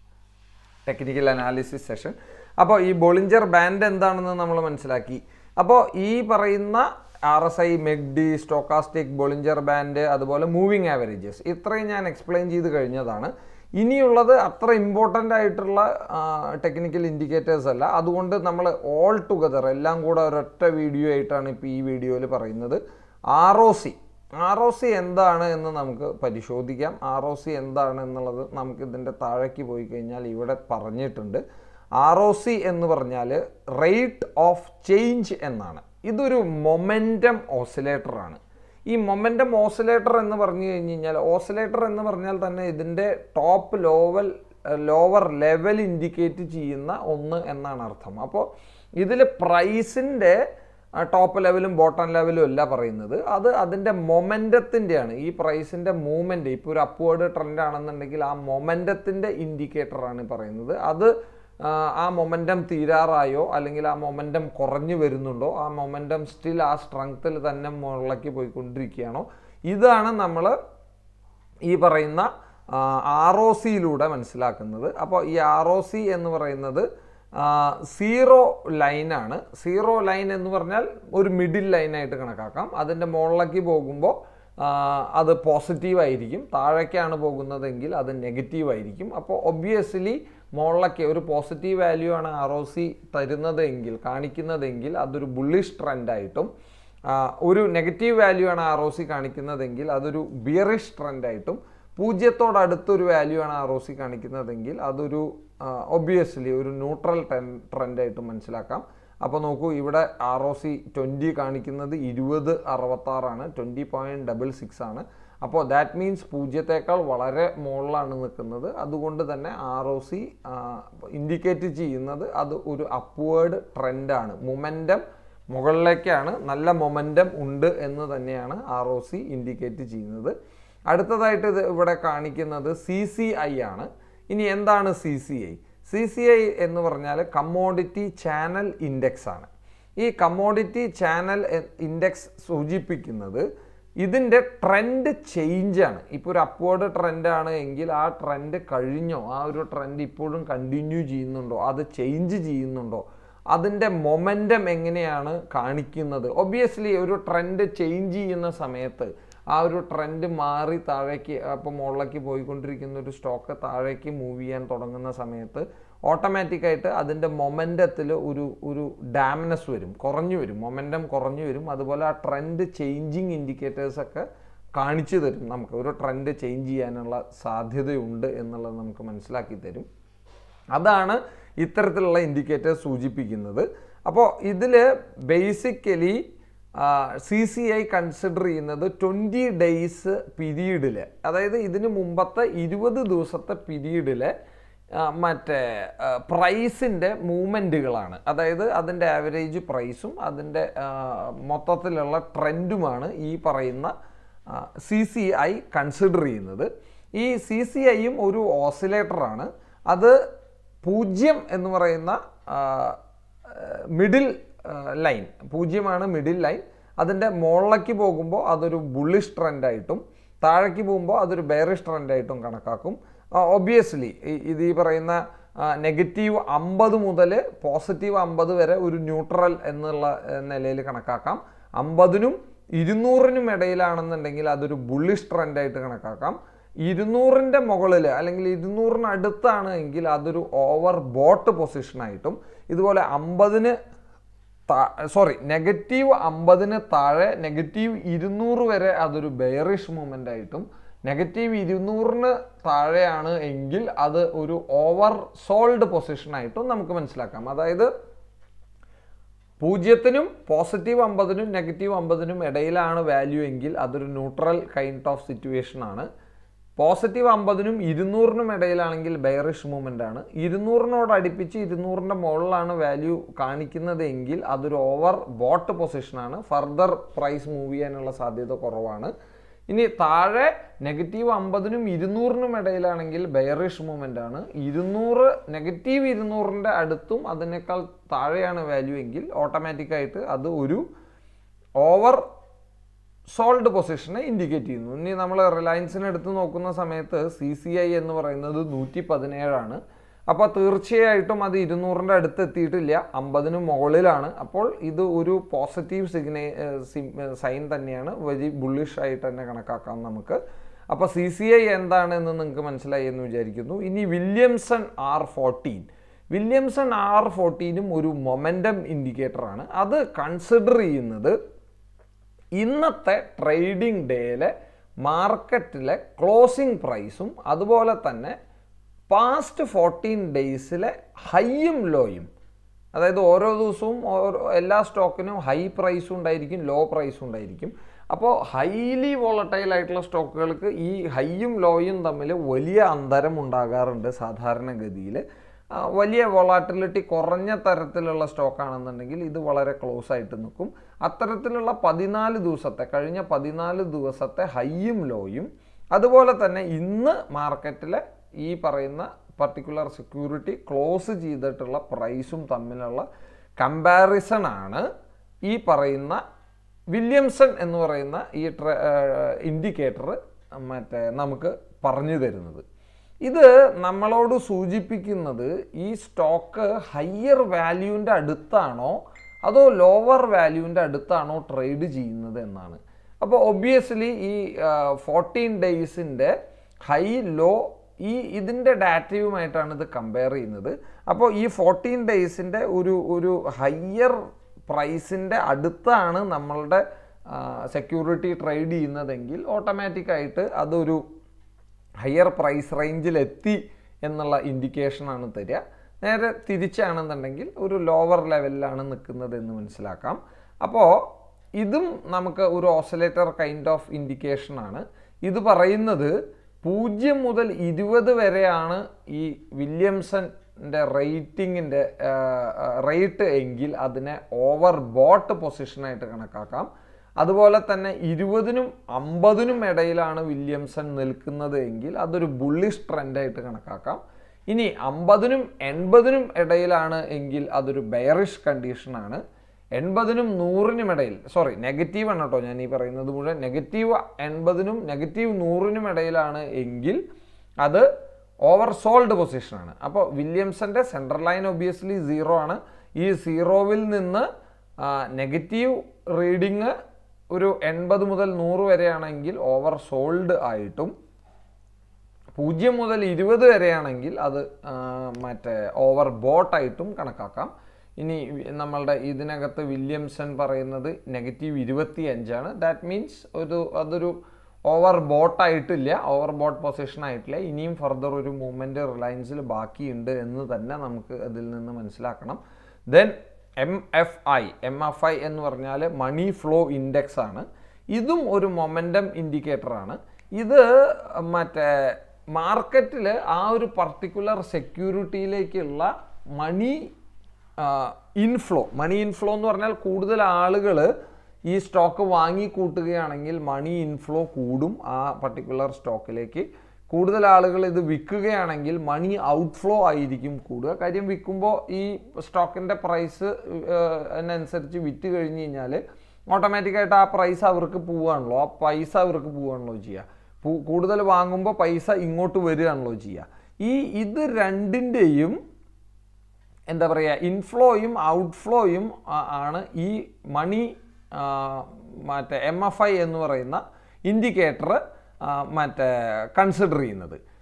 Speaker 1: ടെക്നിക്കൽ അനാലിസിസ് സെഷൻ അപ്പോൾ ഈ ബോളിഞ്ചർ ബാൻഡ് എന്താണെന്ന് നമ്മൾ മനസ്സിലാക്കി അപ്പോൾ ഈ പറയുന്ന R S I MACD stochastic Bollinger band അതുപോലെ മൂവിങ് ആവറേജസ് ഇത്രയും ഞാൻ എക്സ്പ്ലെയിൻ ചെയ്ത് കഴിഞ്ഞതാണ് ഇനിയുള്ളത് അത്ര ഇമ്പോർട്ടൻ്റ് ആയിട്ടുള്ള ടെക്നിക്കൽ ഇൻഡിക്കേറ്റേഴ്സ് അല്ല അതുകൊണ്ട് നമ്മൾ ഓൾ ടുഗദർ എല്ലാം കൂടെ ഒരൊറ്റ വീഡിയോ ആയിട്ടാണ് ഇപ്പോൾ ഈ വീഡിയോയിൽ പറയുന്നത് R O C R O C എന്താണ് എന്ന് നമുക്ക് പരിശോധിക്കാം ആർ ഒ സി എന്താണ് എന്നുള്ളത് നമുക്ക് ഇതിൻ്റെ താഴേക്ക് പോയി കഴിഞ്ഞാൽ ഇവിടെ പറഞ്ഞിട്ടുണ്ട് ആർ ഒ സി എന്ന് പറഞ്ഞാൽ റേറ്റ് ഓഫ് ചേഞ്ച് എന്നാണ് ഇതൊരു മൊമെൻറ്റം ഓസിലേറ്ററാണ് ഈ മൊമെൻറ്റം ഓസിലേറ്റർ എന്ന് പറഞ്ഞു കഴിഞ്ഞ് കഴിഞ്ഞാൽ ഓസിലേറ്റർ എന്ന് പറഞ്ഞാൽ തന്നെ ഇതിൻ്റെ top lower lower level indicate ചെയ്യുന്ന ഒന്ന് എന്നാണ് അർത്ഥം അപ്പോൾ ഇതിൽ പ്രൈസിൻ്റെ ടോപ്പ് ലെവലും ബോട്ടം ലെവലും അല്ല പറയുന്നത് അത് അതിൻ്റെ മൊമെൻറ്റത്തിൻ്റെയാണ് ഈ പ്രൈസിൻ്റെ മൂവ്മെൻറ്റ് ഇപ്പോൾ ഒരു അപ്വേർഡ് ട്രെൻഡ് ആണെന്നുണ്ടെങ്കിൽ ആ മൊമെൻറ്റത്തിൻ്റെ ഇൻഡിക്കേറ്ററാണ് പറയുന്നത് അത് ആ, ആ മൊമെൻറ്റം തീരാറായോ അല്ലെങ്കിൽ ആ മൊമെൻറ്റം കുറഞ്ഞു വരുന്നുണ്ടോ ആ മൊമെൻറ്റം സ്റ്റിൽ ആ സ്ട്രെങ്ത്തിൽ തന്നെ മുകളിലേക്ക് പോയിക്കൊണ്ടിരിക്കുകയാണോ ഇതാണ് നമ്മൾ ഈ പറയുന്ന ആർ ഒ സിയിലൂടെ മനസ്സിലാക്കുന്നത് അപ്പോൾ ഈ ആർ ഒ സി എന്ന് പറയുന്നത് സീറോ ലൈനാണ് സീറോ ലൈൻ എന്ന് പറഞ്ഞാൽ ഒരു മിഡിൽ ലൈനായിട്ട് കണക്കാക്കാം അതിൻ്റെ മുകളിലേക്ക് പോകുമ്പോൾ ആ, അത് പോസിറ്റീവ് ആയിരിക്കും താഴേക്കാണ് പോകുന്നതെങ്കിൽ അത് നെഗറ്റീവ് ആയിരിക്കും അപ്പോൾ ഒബ്വിയസ്ലി മുകളിലൊക്കെ ഒരു പോസിറ്റീവ് വാല്യൂ ആണ് ആർ ഒ സി തരുന്നതെങ്കിൽ കാണിക്കുന്നതെങ്കിൽ അതൊരു ബുള്ളിഷ് ട്രെൻഡായിട്ടും ഒരു നെഗറ്റീവ് വാല്യൂ ആണ് ആർ ഒ സി കാണിക്കുന്നതെങ്കിൽ അതൊരു ബിയറിഷ് ട്രെൻഡായിട്ടും പൂജ്യത്തോടടുത്തൊരു വാല്യൂ ആണ് ആർ ഒ സി കാണിക്കുന്നതെങ്കിൽ അതൊരു ഒബ്വിയസ്ലി ഒരു ന്യൂട്രൽ ട്രെൻഡായിട്ട് മനസ്സിലാക്കാം അപ്പോൾ നോക്കൂ ഇവിടെ ആർ ഒ സി ട്വൻറ്റി കാണിക്കുന്നത് ഇരുപത് അറുപത്താറാണ് ട്വൻറ്റി പോയിൻറ്റ് ഡബിൾ സിക്സ് ആണ് അപ്പോൾ ദാറ്റ് മീൻസ് പൂജ്യത്തേക്കാൾ വളരെ മുകളിലാണ് നിൽക്കുന്നത് അതുകൊണ്ട് തന്നെ ആർ ഒ സി ഇൻഡിക്കേറ്റ് ചെയ്യുന്നത് അത് ഒരു അപ്വേർഡ് ട്രെൻഡാണ് മൊമെൻറ്റം മുകളിലേക്കാണ് നല്ല മൊമെൻറ്റം ഉണ്ട് എന്ന് തന്നെയാണ് ആർ ഒ സി ഇൻഡിക്കേറ്റ് ചെയ്യുന്നത് അടുത്തതായിട്ട് ഇത് ഇവിടെ കാണിക്കുന്നത് സി സി ഐ ആണ് ഇനി എന്താണ് C C I C C I എന്ന് പറഞ്ഞാൽ കമ്മോഡിറ്റി ചാനൽ ഇൻഡെക്സ് ആണ് ഈ കമ്മോഡിറ്റി ചാനൽ ഇൻഡെക്സ് സൂചിപ്പിക്കുന്നത് ഇതിൻ്റെ ട്രെൻഡ് ചേഞ്ച് ആണ് ഇപ്പോൾ ഒരു അപ്വേർഡ് ട്രെൻഡാണ് എങ്കിൽ ആ ട്രെൻഡ് കഴിഞ്ഞോ ആ ഒരു ട്രെൻഡ് ഇപ്പോഴും കണ്ടിന്യൂ ചെയ്യുന്നുണ്ടോ അത് ചേഞ്ച് ചെയ്യുന്നുണ്ടോ അതിൻ്റെ മൊമെൻറ്റം എങ്ങനെയാണ് കാണിക്കുന്നത് ഒബ്വിയസ്ലി ഒരു ട്രെൻഡ് ചേഞ്ച് ചെയ്യുന്ന സമയത്ത് ആ ഒരു ട്രെൻഡ് മാറി താഴേക്ക് അപ്പോൾ മുകളിലേക്ക് പോയിക്കൊണ്ടിരിക്കുന്ന ഒരു സ്റ്റോക്ക് താഴേക്ക് മൂവ് ചെയ്യാൻ തുടങ്ങുന്ന സമയത്ത് ഓട്ടോമാറ്റിക്കായിട്ട് അതിൻ്റെ മൊമെൻറ്റത്തിൽ ഒരു ഒരു ഡാമിനെസ് വരും കുറഞ്ഞു വരും മൊമെൻറ്റം കുറഞ്ഞു വരും അതുപോലെ ആ ട്രെൻഡ് ചേഞ്ചിങ് ഇൻഡിക്കേറ്റേഴ്സൊക്കെ കാണിച്ചു തരും നമുക്ക് ഒരു ട്രെൻഡ് ചേഞ്ച് ചെയ്യാനുള്ള സാധ്യതയുണ്ട് എന്നുള്ളത് നമുക്ക് മനസ്സിലാക്കി തരും അതാണ് ഇത്തരത്തിലുള്ള ഇൻഡിക്കേറ്റേഴ്സ് സൂചിപ്പിക്കുന്നത് അപ്പോൾ ഇതിൽ basically C C I consider ചെയ്യുന്നത് ട്വൻറ്റി ഡേയ്സ് പീരീഡിൽ അതായത് ഇതിന് മുമ്പത്തെ ഇരുപത് ദിവസത്തെ പീരീഡിലെ മറ്റേ പ്രൈസിൻ്റെ മൂവ്മെൻറ്റുകളാണ് അതായത് അതിൻ്റെ ആവറേജ് പ്രൈസും അതിൻ്റെ ആ, മൊത്തത്തിലുള്ള ട്രെൻഡുമാണ് ഈ പറയുന്ന സി സി ഐ കൺസിഡർ ചെയ്യുന്നത് ഈ സി സി ഐയും ഒരു ഓസിലേറ്ററാണ് അത് പൂജ്യം എന്ന് പറയുന്ന മിഡിൽ ലൈൻ പൂജ്യമാണ് മിഡിൽ ലൈൻ അതിൻ്റെ മുകളിലേക്ക് പോകുമ്പോൾ അതൊരു ബുള്ളിഷ് ട്രെൻഡായിട്ടും താഴേക്ക് പോകുമ്പോൾ അതൊരു ബെയറിഷ് ട്രെൻഡായിട്ടും കണക്കാക്കും ഒബ്വിയസ്ലി ഇത് ഈ പറയുന്ന നെഗറ്റീവ് അമ്പത് മുതൽ പോസിറ്റീവ് അമ്പത് വരെ ഒരു ന്യൂട്രൽ എന്നുള്ള നിലയിൽ കണക്കാക്കാം അമ്പതിനും ഇരുന്നൂറിനും ഇടയിലാണെന്നുണ്ടെങ്കിൽ അതൊരു ബുള്ളിഷ് ട്രെൻഡായിട്ട് കണക്കാക്കാം ഇരുന്നൂറിൻ്റെ മുകളിൽ അല്ലെങ്കിൽ ഇരുന്നൂറിന് അടുത്താണ് എങ്കിൽ അതൊരു ഓവർ ബോട്ട് പൊസിഷനായിട്ടും ഇതുപോലെ അമ്പതിന് സോറി നെഗറ്റീവ് അമ്പതിന് താഴെ നെഗറ്റീവ് ഇരുന്നൂറ് വരെ അതൊരു ബെയറിഷ് മൂവ്മെൻ്റ് ആയിട്ടും നെഗറ്റീവ് ഇരുന്നൂറിന് താഴെയാണ് എങ്കിൽ അത് ഒരു ഓവർ സോൾഡ് പൊസിഷനായിട്ടും നമുക്ക് മനസ്സിലാക്കാം അതായത് പൂജ്യത്തിനും പോസിറ്റീവ് അമ്പതിനും നെഗറ്റീവ് അമ്പതിനും ഇടയിലാണ് വാല്യൂ എങ്കിൽ അതൊരു ന്യൂട്രൽ കൈൻഡ് ഓഫ് സിറ്റുവേഷൻ ആണ് പോസിറ്റീവ് അമ്പതിനും ഇരുന്നൂറിനും ഇടയിലാണെങ്കിൽ ബെയറിഷ് മൂവ്മെൻ്റ് ആണ് ഇരുന്നൂറിനോട് അടുപ്പിച്ച് ഇരുന്നൂറിൻ്റെ മുകളിലാണ് വാല്യൂ കാണിക്കുന്നത് എങ്കിൽ അതൊരു ഓവർ ബോട്ട് പൊസിഷനാണ് ഫർദർ പ്രൈസ് മൂവ് ചെയ്യാനുള്ള സാധ്യത കുറവാണ് ഇനി താഴെ നെഗറ്റീവ് അമ്പതിനും ഇരുന്നൂറിനും ഇടയിലാണെങ്കിൽ ബെയറിഷ് മൂവ്മെൻ്റ് ആണ് ഇരുന്നൂറ് നെഗറ്റീവ് ഇരുന്നൂറിൻ്റെ അടുത്തും അതിനേക്കാൾ താഴെയാണ് വാല്യൂ എങ്കിൽ ഓട്ടോമാറ്റിക്കായിട്ട് അത് ഒരു ഓവർ സോൾഡ് പൊസിഷനെ ഇൻഡിക്കേറ്റ് ചെയ്യുന്നു ഇനി നമ്മൾ റിലയൻസിന് എടുത്ത് നോക്കുന്ന സമയത്ത് സി സി ഐ എന്ന് പറയുന്നത് നൂറ്റി പതിനേഴാണ് അപ്പോൾ തീർച്ചയായിട്ടും അത് ഇരുന്നൂറിൻ്റെ അടുത്ത് എത്തിയിട്ടില്ല അമ്പതിന് മുകളിലാണ് അപ്പോൾ ഇത് ഒരു പോസിറ്റീവ് സിഗ്നേ സൈൻ തന്നെയാണ് വെരി ബുള്ളിഷ് ആയിട്ട് തന്നെ കണക്കാക്കാം നമുക്ക് അപ്പോൾ സി സി ഐ എന്താണ് എന്ന് നിങ്ങൾക്ക് മനസ്സിലായി എന്ന് വിചാരിക്കുന്നു ഇനി Williamson R fourteen Williamson R ഫോർട്ടീനും ഒരു മൊമെൻറ്റം ഇൻഡിക്കേറ്ററാണ് അത് കൺസിഡർ ചെയ്യുന്നത് ഇന്നത്തെ ട്രേഡിംഗ് ഡേയിലെ മാർക്കറ്റിലെ ക്ലോസിംഗ് പ്രൈസും അതുപോലെ തന്നെ പാസ്റ്റ് ഫോർട്ടീൻ ഡേയ്സിലെ ഹൈയും ലോയും അതായത് ഓരോ ദിവസവും ഓരോ എല്ലാ സ്റ്റോക്കിനും ഹൈ പ്രൈസും ഉണ്ടായിരിക്കും ലോ പ്രൈസും ഉണ്ടായിരിക്കും അപ്പോൾ ഹൈലി വോളട്ടൈൽ ആയിട്ടുള്ള സ്റ്റോക്കുകൾക്ക് ഈ ഹൈയും ലോയും തമ്മിൽ വലിയ അന്തരം ഉണ്ടാകാറുണ്ട് സാധാരണഗതിയിൽ ആ, വലിയ വൊളാറ്റിലിറ്റി കുറഞ്ഞ തരത്തിലുള്ള സ്റ്റോക്കാണെന്നുണ്ടെങ്കിൽ ഇത് വളരെ ക്ലോസ് ആയിട്ട് നിൽക്കും അത്തരത്തിലുള്ള പതിനാല് ദിവസത്തെ കഴിഞ്ഞ പതിനാല് ദിവസത്തെ ഹൈയും ലോയും അതുപോലെ തന്നെ ഇന്ന് മാർക്കറ്റിലെ ഈ പറയുന്ന പർട്ടിക്കുലർ സെക്യൂരിറ്റി ക്ലോസ് ചെയ്തിട്ടുള്ള പ്രൈസും തമ്മിലുള്ള കമ്പാരിസൺ ആണ് ഈ പറയുന്ന വില്യംസൺ എന്ന് പറയുന്ന ഈ ട്ര ഇൻഡിക്കേറ്റർ മറ്റേ നമുക്ക് പറഞ്ഞു തരുന്നത് ഇത് നമ്മളോട് സൂചിപ്പിക്കുന്നത് ഈ സ്റ്റോക്ക് ഹയർ വാല്യൂവിൻ്റെ അടുത്താണോ അതോ ലോവർ വാല്യൂവിൻ്റെ അടുത്താണോ ട്രേഡ് ചെയ്യുന്നത് എന്നാണ് അപ്പോൾ ഒബ്വിയസ്ലി ഈ ഫോർട്ടീൻ ഡേയ്സിൻ്റെ ഹൈ ലോ ഈ ഇതിൻ്റെ ഡാറ്റയുമായിട്ടാണ് ഇത് കമ്പയർ ചെയ്യുന്നത് അപ്പോൾ ഈ ഫോർട്ടീൻ ഡേയ്സിൻ്റെ ഒരു ഒരു ഹയ്യർ പ്രൈസിൻ്റെ അടുത്താണ് നമ്മളുടെ സെക്യൂരിറ്റി ട്രേഡ് ചെയ്യുന്നതെങ്കിൽ ഓട്ടോമാറ്റിക്കായിട്ട് അതൊരു ഹയർ പ്രൈസ് റേഞ്ചിൽ എത്തി എന്നുള്ള ഇൻഡിക്കേഷനാണ് തരിക നേരെ തിരിച്ചാണെന്നുണ്ടെങ്കിൽ ഒരു ലോവർ ലെവലിലാണ് നിൽക്കുന്നത് എന്ന് മനസ്സിലാക്കാം അപ്പോൾ ഇതും നമുക്ക് ഒരു ഓസലേറ്റർ കൈൻഡ് ഓഫ് ഇൻഡിക്കേഷനാണ് ഇത് പറയുന്നത് പൂജ്യം മുതൽ ഇരുപത് വരെയാണ് ഈ വില്യംസൻ്റെ റേറ്റിങ്ങിൻ്റെ റേറ്റ് എങ്കിൽ അതിനെ ഓവർ ബോട്ട് പൊസിഷനായിട്ട് കണക്കാക്കാം അതുപോലെ തന്നെ ഇരുപതിനും അമ്പതിനും ഇടയിലാണ് വില്യംസൺ നിൽക്കുന്നത് എങ്കിൽ അതൊരു ബുള്ളിഷ് ട്രെൻഡായിട്ട് കണക്കാക്കാം ഇനി അമ്പതിനും എൺപതിനും ഇടയിലാണ് എങ്കിൽ അതൊരു ബെയറിഷ് കണ്ടീഷനാണ് എൺപതിനും നൂറിനും ഇടയിൽ സോറി നെഗറ്റീവ് ആണ് കേട്ടോ ഞാൻ ഈ പറയുന്നത് മുഴുവൻ നെഗറ്റീവ് എൺപതിനും നെഗറ്റീവ് നൂറിനും ഇടയിലാണ് എങ്കിൽ അത് ഓവർ സോൾഡ് പൊസിഷനാണ് അപ്പോൾ വില്യംസൻ്റെ സെൻട്രൽ ലൈൻ ഒബിയസ്ലി സീറോ ആണ് ഈ സീറോവിൽ നിന്ന് നെഗറ്റീവ് റീഡിങ് ഒരു എൺപത് മുതൽ നൂറ് വരെയാണെങ്കിൽ ഓവർ സോൾഡ് ആയിട്ടും പൂജ്യം മുതൽ ഇരുപത് വരെയാണെങ്കിൽ അത് ആ, മറ്റേ ഓവർ ബോട്ടായിട്ടും കണക്കാക്കാം ഇനി വി- നമ്മളുടെ ഇതിനകത്ത് വില്യംസൺ പറയുന്നത് നെഗറ്റീവ് ഇരുപത്തി അഞ്ചാണ് ദാറ്റ് മീൻസ് ഒരു അതൊരു ഓവർ ബോട്ടായിട്ടില്ല ഓവർ ബോട്ട് പൊസിഷൻ ആയിട്ടില്ല ഇനിയും ഫർദർ ഒരു മൂവ്മെൻറ്റ് റിലയൻസിൽ ബാക്കിയുണ്ട് എന്ന് തന്നെ നമുക്ക് അതിൽ നിന്ന് മനസ്സിലാക്കണം then M F I M F I എന്ന് പറഞ്ഞാൽ മണി ഫ്ലോ ഇൻഡെക്സ് ആണ് ഇതും ഒരു മൊമെൻറ്റം ഇൻഡിക്കേറ്ററാണ് ഇത് മറ്റേ മാർക്കറ്റിൽ ആ ഒരു പർട്ടിക്കുലർ സെക്യൂരിറ്റിയിലേക്കുള്ള മണി ഇൻഫ്ലോ മണി ഇൻഫ്ലോ എന്ന് പറഞ്ഞാൽ കൂടുതൽ ആളുകൾ ഈ സ്റ്റോക്ക് വാങ്ങി കൂട്ടുകയാണെങ്കിൽ മണി ഇൻഫ്ലോ കൂടും ആ പർട്ടിക്കുലർ സ്റ്റോക്കിലേക്ക് കൂടുതൽ ആളുകൾ ഇത് വിൽക്കുകയാണെങ്കിൽ മണി ഔട്ട്ഫ്ലോ ആയിരിക്കും കൂടുക കാര്യം വിൽക്കുമ്പോൾ ഈ സ്റ്റോക്കിൻ്റെ പ്രൈസ് അതിനനുസരിച്ച് വിറ്റ് കഴിഞ്ഞ് കഴിഞ്ഞാൽ ഓട്ടോമാറ്റിക്കായിട്ട് ആ പ്രൈസ് അവർക്ക് പോവുകയാണല്ലോ ആ പൈസ അവർക്ക് പോവുകയാണല്ലോ ചെയ്യുക പു- കൂടുതൽ വാങ്ങുമ്പോൾ പൈസ ഇങ്ങോട്ട് വരികയാണല്ലോ ചെയ്യുക ഈ ഇത് രണ്ടിൻ്റെയും എന്താ പറയുക ഇൻഫ്ലോയും ഔട്ട്ഫ്ലോയും ആ- ആണ് ഈ മണി ആ, മറ്റേ എം എഫ് ഐ എന്ന് പറയുന്ന ഇൻഡിക്കേറ്റർ മറ്റേ കൺസിഡർ ചെയ്യുന്നത്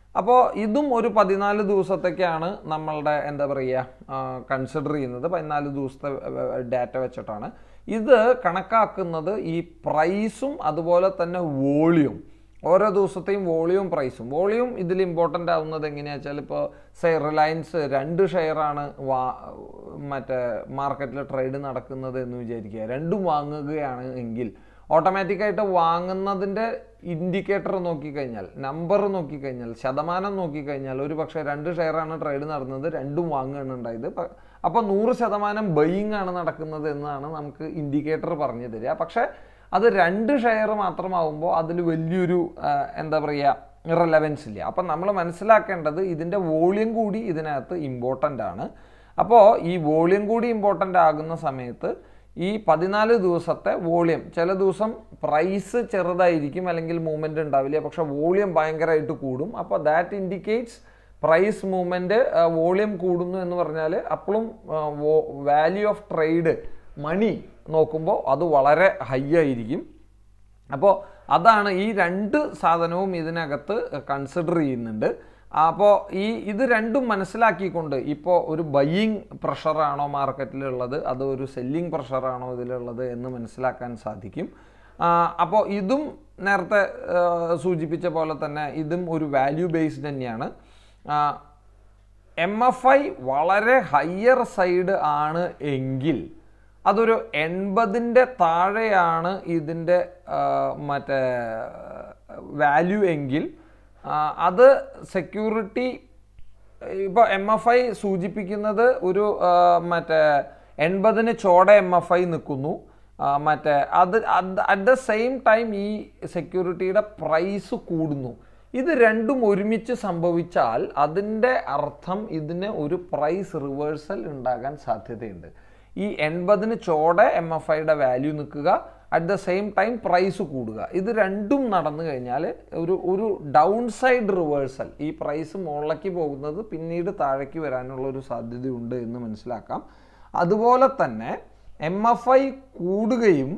Speaker 1: അപ്പോൾ ഇതും ഒരു പതിനാല് ദിവസത്തേക്കാണ് നമ്മളുടെ എന്താ പറയുക കൺസിഡർ ചെയ്യുന്നത് പതിനാല് ദിവസത്തെ ഡാറ്റ വെച്ചിട്ടാണ് ഇത് കണക്കാക്കുന്നത് ഈ പ്രൈസും അതുപോലെ തന്നെ വോളിയം ഓരോ ദിവസത്തെയും വോളിയം പ്രൈസും വോളിയം ഇതിൽ ഇമ്പോർട്ടൻ്റ് ആവുന്നത് എങ്ങനെയാണെന്ന് വെച്ചാൽ ഇപ്പോൾ സേ റിലയൻസ് രണ്ട് ഷെയറാണ് വാ മറ്റേ മാർക്കറ്റിൽ ട്രേഡ് നടക്കുന്നത് എന്ന് വിചാരിക്കുക രണ്ടും വാങ്ങുകയാണ് എങ്കിൽ ഓട്ടോമാറ്റിക്കായിട്ട് വാങ്ങുന്നതിൻ്റെ ഇൻഡിക്കേറ്റർ നോക്കിക്കഴിഞ്ഞാൽ നമ്പർ നോക്കിക്കഴിഞ്ഞാൽ ശതമാനം നോക്കിക്കഴിഞ്ഞാൽ ഒരു പക്ഷേ രണ്ട് ഷെയറാണ് ട്രേഡ് നടന്നത് രണ്ടും വാങ്ങുകയാണ് ഉണ്ടായത് പ- അപ്പോൾ നൂറ് ശതമാനം ബൈയിങ് ആണ് നടക്കുന്നത് എന്നാണ് നമുക്ക് ഇൻഡിക്കേറ്റർ പറഞ്ഞു തരിക പക്ഷേ അത് രണ്ട് ഷെയർ മാത്രമാവുമ്പോൾ അതിൽ വലിയൊരു ആ, എന്താ പറയുക റിലവൻസ് ഇല്ല അപ്പം നമ്മൾ മനസ്സിലാക്കേണ്ടത് ഇതിൻ്റെ വോളിയം കൂടി ഇതിനകത്ത് ഇമ്പോർട്ടൻ്റ് ആണ് അപ്പോൾ ഈ വോളിയം കൂടി ഇമ്പോർട്ടൻ്റ് ആകുന്ന സമയത്ത് ഈ പതിനാല് ദിവസത്തെ വോളിയം ചില ദിവസം പ്രൈസ് ചെറുതായിരിക്കും അല്ലെങ്കിൽ മൂവ്മെൻറ്റ് ഉണ്ടാവില്ല പക്ഷെ വോളിയം ഭയങ്കരമായിട്ട് കൂടും അപ്പോൾ that indicates price movement volume കൂടുന്നു എന്ന് പറഞ്ഞാൽ അപ്പോഴും വാല്യൂ ഓഫ് ട്രേഡ് മണി നോക്കുമ്പോൾ അത് വളരെ ഹൈ ആയിരിക്കും അപ്പോൾ അതാണ് ഈ രണ്ട് സാധനവും ഇതിനകത്ത് കൺസിഡർ ചെയ്യുന്നുണ്ട് അപ്പോൾ ഈ ഇത് രണ്ടും മനസ്സിലാക്കിക്കൊണ്ട് ഇപ്പോൾ ഒരു ബയ്യിങ് പ്രഷറാണോ മാർക്കറ്റിലുള്ളത് അതോ ഒരു സെല്ലിംഗ് പ്രഷറാണോ ഇതിലുള്ളത് എന്ന് മനസ്സിലാക്കാൻ സാധിക്കും അപ്പോൾ ഇതും നേരത്തെ ആ, സൂചിപ്പിച്ച പോലെ തന്നെ ഇതും ഒരു വാല്യൂ ബേസ്ഡ് തന്നെയാണ് എം എഫ് ഐ വളരെ ഹയർ സൈഡ് ആണ് എങ്കിൽ അതൊരു എൺപതിൻ്റെ താഴെയാണ് ഇതിൻ്റെ ആ, മറ്റേ വാല്യൂ എങ്കിൽ ആ, അത് സെക്യൂരിറ്റി ഇപ്പോൾ എം എഫ് ഐ സൂചിപ്പിക്കുന്നത് ഒരു ആ, മറ്റേ എൺപതിന് ചോടെ എം എഫ് ഐ നിൽക്കുന്നു ആ, മറ്റേ അത് അറ്റ് ദ സെയിം ടൈം ഈ സെക്യൂരിറ്റിയുടെ പ്രൈസ് കൂടുന്നു ഇത് രണ്ടും ഒരുമിച്ച് സംഭവിച്ചാൽ അതിൻ്റെ അർത്ഥം ഇതിന് ഒരു പ്രൈസ് റിവേഴ്സൽ ഉണ്ടാകാൻ സാധ്യതയുണ്ട് ഈ എൺപതിന് ചോടെ എം എഫ് ഐയുടെ വാല്യൂ നിൽക്കുക at the same time price കൂടുക ഇത് രണ്ടും നടന്നു കഴിഞ്ഞാൽ ഒരു ഒരു ഡൗൺ സൈഡ് റിവേഴ്സൽ ഈ പ്രൈസ് മുകളിലേക്ക് പോകുന്നത് പിന്നീട് താഴേക്ക് വരാനുള്ള ഒരു സാധ്യതയുണ്ട് എന്ന് മനസ്സിലാക്കാം അതുപോലെ തന്നെ എം എഫ് ഐ കൂടുകയും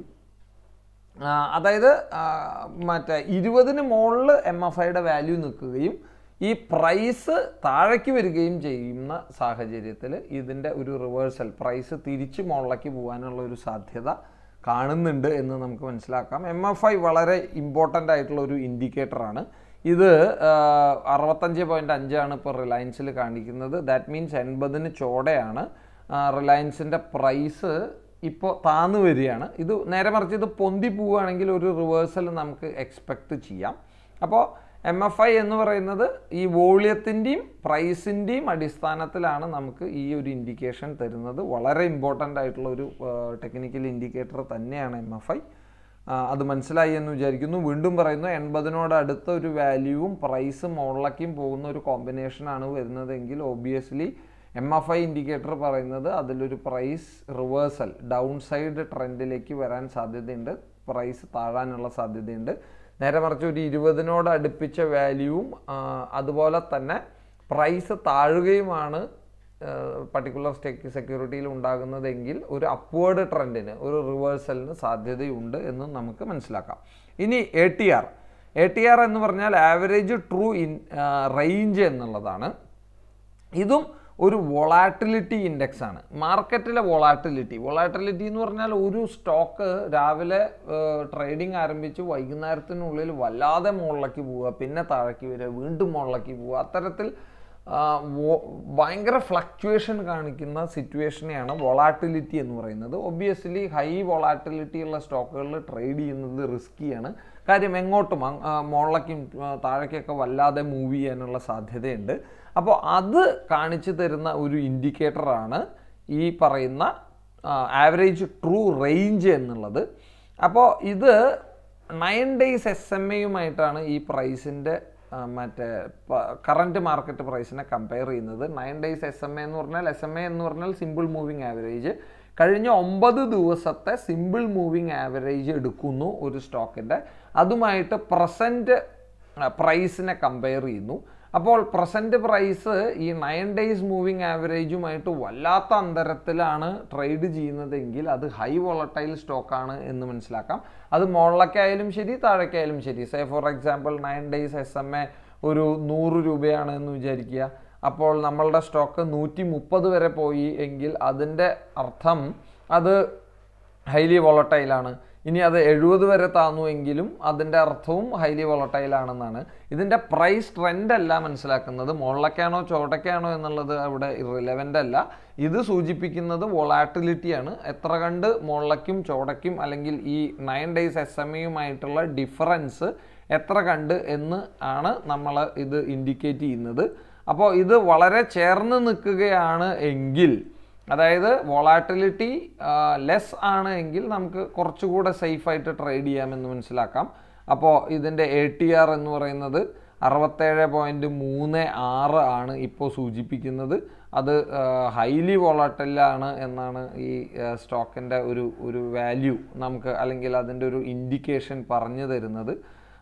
Speaker 1: ആ, അതായത് ആ, മറ്റേ ഇരുപതിന് മുകളിൽ എം എഫ് ഐയുടെ വാല്യൂ നിൽക്കുകയും ഈ പ്രൈസ് താഴേക്ക് വരികയും ചെയ്യുന്ന സാഹചര്യത്തിൽ ഇതിൻ്റെ ഒരു റിവേഴ്സൽ പ്രൈസ് തിരിച്ച് മുകളിലേക്ക് പോകാനുള്ള ഒരു സാധ്യത കാണുന്നുണ്ട് എന്ന് നമുക്ക് മനസ്സിലാക്കാം എം എഫ് ഐ വളരെ ഇമ്പോർട്ടൻ്റ് ആയിട്ടുള്ള ഒരു ഇൻഡിക്കേറ്ററാണ് ഇത് ആ, അറുപത്തഞ്ച് പോയിൻറ്റ് അഞ്ചാണ് ഇപ്പോൾ റിലയൻസിൽ കാണിക്കുന്നത് ദാറ്റ് മീൻസ് എൺപതിന് ചോടെയാണ് റിലയൻസിൻ്റെ പ്രൈസ് ഇപ്പോൾ താന്നു വരികയാണ് ഇത് നേരെ മറിച്ച് ഇത് പൊന്തി പോവുകയാണെങ്കിൽ ഒരു റിവേഴ്സൽ നമുക്ക് എക്സ്പെക്റ്റ് ചെയ്യാം അപ്പോൾ എം എഫ് ഐ എന്ന് പറയുന്നത് ഈ വോളിയത്തിൻ്റെയും പ്രൈസിൻ്റെയും അടിസ്ഥാനത്തിലാണ് നമുക്ക് ഈ ഒരു ഇൻഡിക്കേഷൻ തരുന്നത് വളരെ ഇമ്പോർട്ടൻ്റ് ആയിട്ടുള്ള ഒരു ടെക്നിക്കൽ ഇൻഡിക്കേറ്റർ തന്നെയാണ് എം എഫ് ഐ അത് മനസ്സിലായി എന്ന് വിചാരിക്കുന്നു വീണ്ടും പറയുന്നു എൺപതിനോട് അടുത്ത ഒരു വാല്യൂവും പ്രൈസ് മുകളിലേക്കും പോകുന്ന ഒരു കോമ്പിനേഷനാണ് വരുന്നതെങ്കിൽ obviously M F I indicator പറയുന്നത് അതിലൊരു പ്രൈസ് റിവേഴ്സൽ ഡൗൺ സൈഡ് ട്രെൻഡിലേക്ക് വരാൻ സാധ്യതയുണ്ട് പ്രൈസ് താഴാനുള്ള സാധ്യതയുണ്ട് നേരെ മറിച്ച് ഒരു ഇരുപതിനോട് അടുപ്പിച്ച വാല്യൂവും അതുപോലെ തന്നെ പ്രൈസ് താഴുകയുമാണ് പർട്ടിക്കുലർ സ്റ്റേക്ക് സെക്യൂരിറ്റിയിൽ ഉണ്ടാകുന്നതെങ്കിൽ ഒരു അപ്വേർഡ് ട്രെൻഡിന് ഒരു റിവേഴ്സലിന് സാധ്യതയുണ്ട് എന്ന് നമുക്ക് മനസ്സിലാക്കാം ഇനി A T R A T R എന്ന് പറഞ്ഞാൽ ആവറേജ് ട്രൂ ഇൻ റേഞ്ച് എന്നുള്ളതാണ് ഇതും ഒരു വൊളാറ്റിലിറ്റി ഇൻഡെക്സ് ആണ് മാർക്കറ്റിലെ വൊളാറ്റിലിറ്റി വൊളാറ്റിലിറ്റി എന്ന് പറഞ്ഞാൽ ഒരു സ്റ്റോക്ക് രാവിലെ ട്രേഡിംഗ് ആരംഭിച്ച് വൈകുന്നേരത്തിനുള്ളിൽ വല്ലാതെ മുകളിലേക്ക് പോവുക പിന്നെ താഴേക്ക് വരിക വീണ്ടും മുകളിലേക്ക് പോവുക അത്തരത്തിൽ ആ, വോ- ഭയങ്കര ഫ്ലക്ച്വേഷൻ കാണിക്കുന്ന സിറ്റുവേഷനെയാണ് വൊളാറ്റിലിറ്റി എന്ന് പറയുന്നത് ഒബ്വിയസ്ലി ഹൈ വൊളാറ്റിലിറ്റി ഉള്ള സ്റ്റോക്കുകളിൽ ട്രേഡ് ചെയ്യുന്നത് റിസ്ക്കിയാണ് കാര്യം എങ്ങോട്ടും അങ്- ആ, മുകളിലേക്കും ആ, താഴേക്കൊക്കെ വല്ലാതെ മൂവ് ചെയ്യാനുള്ള സാധ്യതയുണ്ട് അപ്പോൾ അത് കാണിച്ചു തരുന്ന ഒരു ഇൻഡിക്കേറ്ററാണ് ഈ പറയുന്ന ആവറേജ് ട്രൂ റേഞ്ച് എന്നുള്ളത് അപ്പോൾ ഇത് നയൻ ഡേയ്സ് എസ് എം എയുമായിട്ടാണ് ഈ പ്രൈസിൻ്റെ മറ്റേ കറൻറ്റ് മാർക്കറ്റ് പ്രൈസിനെ കമ്പയർ ചെയ്യുന്നത് nine days S M A എന്ന് പറഞ്ഞാൽ എസ് എം എ എന്ന് പറഞ്ഞാൽ സിമ്പിൾ മൂവിങ് ആവറേജ് കഴിഞ്ഞ ഒമ്പത് ദിവസത്തെ സിമ്പിൾ മൂവിങ് ആവറേജ് എടുക്കുന്നു ഒരു സ്റ്റോക്കിൻ്റെ അതുമായിട്ട് പ്രസൻറ്റ് പ്രൈസിനെ കമ്പയർ ചെയ്യുന്നു അപ്പോൾ പ്രസൻറ്റ് പ്രൈസ് ഈ നയൻ ഡേയ്സ് മൂവിങ് ആവറേജുമായിട്ട് വല്ലാത്ത അന്തരത്തിലാണ് ട്രേഡ് ചെയ്യുന്നതെങ്കിൽ അത് ഹൈ വോളട്ടൈൽ സ്റ്റോക്കാണ് എന്ന് മനസ്സിലാക്കാം അത് മുകളിലേക്കായാലും ശരി താഴേക്കായാലും ശരി say for example nine days S M A ഒരു നൂറ് രൂപയാണ് എന്ന് വിചാരിക്കുക അപ്പോൾ നമ്മളുടെ സ്റ്റോക്ക് നൂറ്റി മുപ്പത് വരെ പോയി എങ്കിൽ അതിൻ്റെ അർത്ഥം അത് ഹൈലി വോളട്ടൈലാണ് ഇനി അത് എഴുപത് വരെ താന്നു എങ്കിലും അതിൻ്റെ അർത്ഥവും ഹൈലി വോളട്ടൈൽ ആണെന്നാണ് ഇതിൻ്റെ പ്രൈസ് ട്രെൻഡ് അല്ല മനസ്സിലാക്കുന്നത് മുകളിലേക്കാണോ ചോട്ടയ്ക്കാണോ എന്നുള്ളത് അവിടെ ഇറിലവൻ്റ് അല്ല ഇത് സൂചിപ്പിക്കുന്നത് വൊളാറ്റിലിറ്റിയാണ് എത്ര കണ്ട് മുകളിലേക്കും ചോടയ്ക്കും അല്ലെങ്കിൽ ഈ നയൻ ഡേയ്സ് എസ് എം എയുമായിട്ടുള്ള ഡിഫറൻസ് എത്ര കണ്ട് എന്ന് ആണ് നമ്മൾ ഇത് ഇൻഡിക്കേറ്റ് ചെയ്യുന്നത് അപ്പോൾ ഇത് വളരെ ചേർന്ന് നിൽക്കുകയാണ് എങ്കിൽ അതായത് വോളാറ്റിലിറ്റി ലെസ് ആണ് എങ്കിൽ നമുക്ക് കുറച്ചുകൂടെ സേഫായിട്ട് ട്രേഡ് ചെയ്യാമെന്ന് മനസ്സിലാക്കാം അപ്പോൾ ഇതിൻ്റെ എ ടി ആർ എന്ന് പറയുന്നത് അറുപത്തേഴ് പോയിൻറ്റ് മൂന്ന് ആറ് ആണ് ഇപ്പോൾ സൂചിപ്പിക്കുന്നത് അത് ഹൈലി വോളാറ്റലാണ് എന്നാണ് ഈ സ്റ്റോക്കിൻ്റെ ഒരു ഒരു വാല്യൂ നമുക്ക് അല്ലെങ്കിൽ അതിൻ്റെ ഒരു ഇൻഡിക്കേഷൻ പറഞ്ഞു തരുന്നത്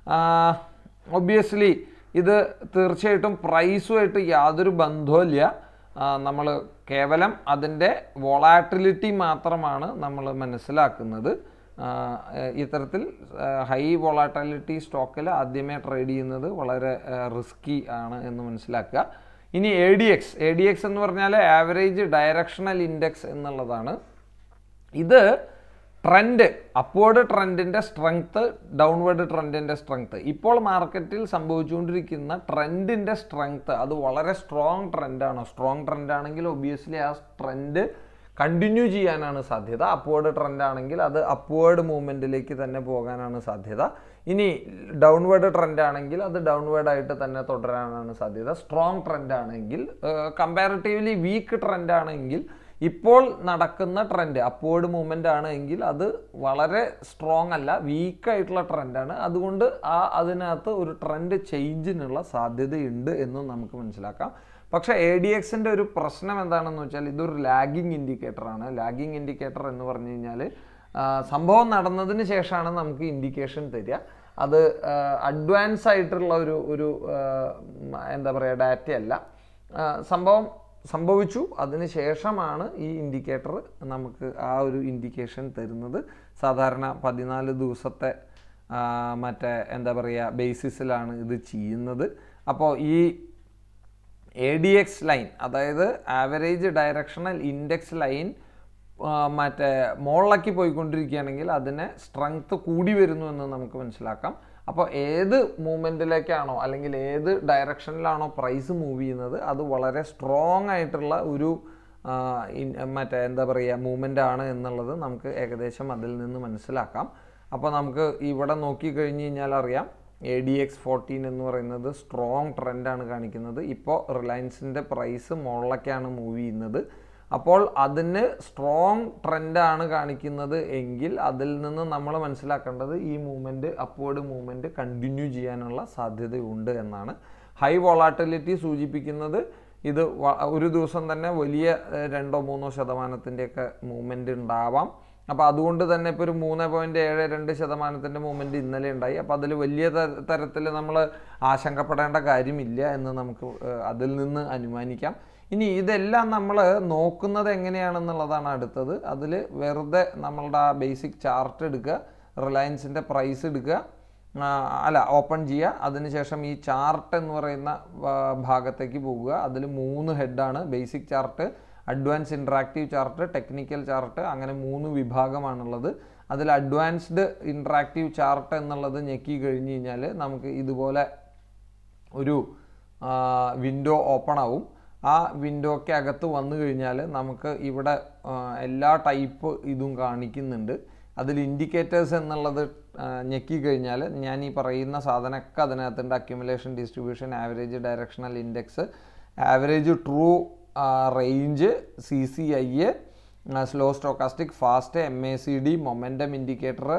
Speaker 1: ഒബ്വിയസ്ലി ഇത് തീർച്ചയായിട്ടും പ്രൈസുമായിട്ട് യാതൊരു ബന്ധവുമില്ല നമ്മൾ കേവലം അതിൻ്റെ വോളാറ്റിലിറ്റി മാത്രമാണ് നമ്മൾ മനസ്സിലാക്കുന്നത് ഇത്തരത്തിൽ ഹൈ വോളാറ്റിലിറ്റി സ്റ്റോക്കിൽ ആദ്യമേ ട്രേഡ് ചെയ്യുന്നത് വളരെ റിസ്കി ആണ് എന്ന് മനസ്സിലാക്കുക ഇനി A D X A D X എന്ന് പറഞ്ഞാൽ ആവറേജ് ഡയറക്ഷണൽ ഇൻഡെക്സ് എന്നുള്ളതാണ് ഇത് ട്രെൻഡ് അപ്വേർഡ് ട്രെൻഡിൻ്റെ സ്ട്രെങ്ത്ത് ഡൗൺവേർഡ് ട്രെൻഡിൻ്റെ സ്ട്രെങ്ത്ത് ഇപ്പോൾ മാർക്കറ്റിൽ സംഭവിച്ചുകൊണ്ടിരിക്കുന്ന ട്രെൻഡിൻ്റെ സ്ട്രെങ്ത്ത് അത് വളരെ സ്ട്രോങ് ട്രെൻഡാണ് സ്ട്രോങ് ട്രെൻഡ് ആണെങ്കിൽ ഒബിയസ്ലി ആ ട്രെൻഡ് കണ്ടിന്യൂ ചെയ്യാനാണ് സാധ്യത അപ്വേർഡ് ട്രെൻഡ് ആണെങ്കിൽ അത് അപ്വേർഡ് മൂവ്മെൻറ്റിലേക്ക് തന്നെ പോകാനാണ് സാധ്യത ഇനി ഡൗൺവേർഡ് ട്രെൻഡ് ആണെങ്കിൽ അത് ഡൗൺവേർഡ് ആയിട്ട് തന്നെ തുടരാനാണ് സാധ്യത സ്ട്രോങ് ട്രെൻഡ് ആണെങ്കിൽ കമ്പാരിറ്റീവ്ലി വീക്ക് ട്രെൻഡ് ആണെങ്കിൽ ഇപ്പോൾ നടക്കുന്ന ട്രെൻഡ് അപ്വേർഡ് മൂവ്മെൻ്റ് ആണ് എങ്കിൽ അത് വളരെ സ്ട്രോങ് അല്ല വീക്കായിട്ടുള്ള ട്രെൻഡാണ് അതുകൊണ്ട് ആ അതിനകത്ത് ഒരു ട്രെൻഡ് ചേഞ്ചിനുള്ള സാധ്യതയുണ്ട് എന്നും നമുക്ക് മനസ്സിലാക്കാം പക്ഷേ എ ഡി എക്സിൻ്റെ ഒരു പ്രശ്നം എന്താണെന്ന് വെച്ചാൽ ഇതൊരു ലാഗിങ് ഇൻഡിക്കേറ്ററാണ് ലാഗിങ് ഇൻഡിക്കേറ്റർ എന്ന് പറഞ്ഞു കഴിഞ്ഞാൽ സംഭവം നടന്നതിന് ശേഷമാണ് നമുക്ക് ഇൻഡിക്കേഷൻ തരിക അത് അഡ്വാൻസ് ആയിട്ടുള്ള ഒരു ഒരു എന്താ പറയുക ഡാറ്റയല്ല സംഭവം സംഭവിച്ചു അതിന് ശേഷമാണ് ഈ ഇൻഡിക്കേറ്റർ നമുക്ക് ആ ഒരു ഇൻഡിക്കേഷൻ തരുന്നത് സാധാരണ പതിനാല് ദിവസത്തെ മറ്റേ എന്താ പറയുക ബേസിസിലാണ് ഇത് ചെയ്യുന്നത് അപ്പോൾ ഈ എ ഡി എക്സ് ലൈൻ അതായത് ആവറേജ് ഡയറക്ഷണൽ ഇൻഡെക്സ് ലൈൻ മറ്റേ മുകളിലേക്ക് പോയിക്കൊണ്ടിരിക്കുകയാണെങ്കിൽ അതിനെ സ്ട്രെങ്ത്ത് കൂടി വരുന്നു എന്ന് നമുക്ക് മനസ്സിലാക്കാം അപ്പോൾ ഏത് മൂവ്മെൻറ്റിലേക്കാണോ അല്ലെങ്കിൽ ഏത് ഡയറക്ഷനിലാണോ പ്രൈസ് മൂവ് ചെയ്യുന്നത് അത് വളരെ സ്ട്രോങ് ആയിട്ടുള്ള ഒരു മറ്റേ എന്താ പറയുക മൂവ്മെൻ്റ് ആണ് എന്നുള്ളത് നമുക്ക് ഏകദേശം അതിൽ നിന്ന് മനസ്സിലാക്കാം അപ്പോൾ നമുക്ക് ഇവിടെ നോക്കിക്കഴിഞ്ഞ് കഴിഞ്ഞാൽ അറിയാം എ ഡി എക്സ് ഫോർട്ടീൻ എന്ന് പറയുന്നത് സ്ട്രോങ് ട്രെൻഡാണ് കാണിക്കുന്നത് ഇപ്പോൾ റിലയൻസിൻ്റെ പ്രൈസ് മുകളിലേക്കാണ് മൂവ് ചെയ്യുന്നത് അപ്പോൾ അതിന് സ്ട്രോങ് ട്രെൻഡാണ് കാണിക്കുന്നത് എങ്കിൽ അതിൽ നിന്ന് നമ്മൾ മനസ്സിലാക്കേണ്ടത് ഈ മൂവ്മെൻറ്റ് അപ്വേർഡ് മൂവ്മെൻറ്റ് കണ്ടിന്യൂ ചെയ്യാനുള്ള സാധ്യതയുണ്ട് എന്നാണ് ഹൈ വോളാട്ടിലിറ്റി സൂചിപ്പിക്കുന്നത് ഇത് ഒരു ദിവസം തന്നെ വലിയ രണ്ടോ മൂന്നോ ശതമാനത്തിൻ്റെയൊക്കെ മൂവ്മെൻറ്റ് ഉണ്ടാവാം അപ്പോൾ അതുകൊണ്ട് തന്നെ ഇപ്പോൾ ഒരു മൂന്ന് പോയിൻറ്റ് ഏഴ് രണ്ട് ശതമാനത്തിൻ്റെ മൂവ്മെൻറ്റ് ഇന്നലെ ഉണ്ടായി അപ്പോൾ അതിൽ വലിയ തരത്തിൽ നമ്മൾ ആശങ്കപ്പെടേണ്ട കാര്യമില്ല എന്ന് നമുക്ക് അതിൽ നിന്ന് അനുമാനിക്കാം ഇനി ഇതെല്ലാം നമ്മൾ നോക്കുന്നത് എങ്ങനെയാണെന്നുള്ളതാണ് അടുത്തത് അതിൽ വെറുതെ നമ്മളുടെ ആ ബേസിക് ചാർട്ട് എടുക്കുക റിലയൻസിൻ്റെ പ്രൈസ് എടുക്കുക അല്ല ഓപ്പൺ ചെയ്യുക അതിനുശേഷം ഈ ചാർട്ട് എന്ന് പറയുന്ന ഭാഗത്തേക്ക് പോകുക അതിൽ മൂന്ന് ഹെഡാണ് basic chart advance interactive chart technical chart അങ്ങനെ മൂന്ന് വിഭാഗമാണുള്ളത് അതിൽ അഡ്വാൻസ്ഡ് ഇൻട്രാക്റ്റീവ് ചാർട്ട് എന്നുള്ളത് ഞെക്കി കഴിഞ്ഞ് കഴിഞ്ഞാൽ നമുക്ക് ഇതുപോലെ ഒരു വിൻഡോ ഓപ്പൺ ആവും ആ വിൻഡോയ്ക്ക് അകത്ത് വന്നു കഴിഞ്ഞാൽ നമുക്ക് ഇവിടെ എല്ലാ ടൈപ്പ് ഇതും കാണിക്കുന്നുണ്ട് അതിൽ ഇൻഡിക്കേറ്റേഴ്സ് എന്നുള്ളത് ഞെക്കി കഴിഞ്ഞാൽ ഞാൻ ഈ പറയുന്ന സാധനമൊക്കെ അതിനകത്തുണ്ട് accumulation distribution average directional index average true range C C I slow stochastic fast M A C D momentum indicator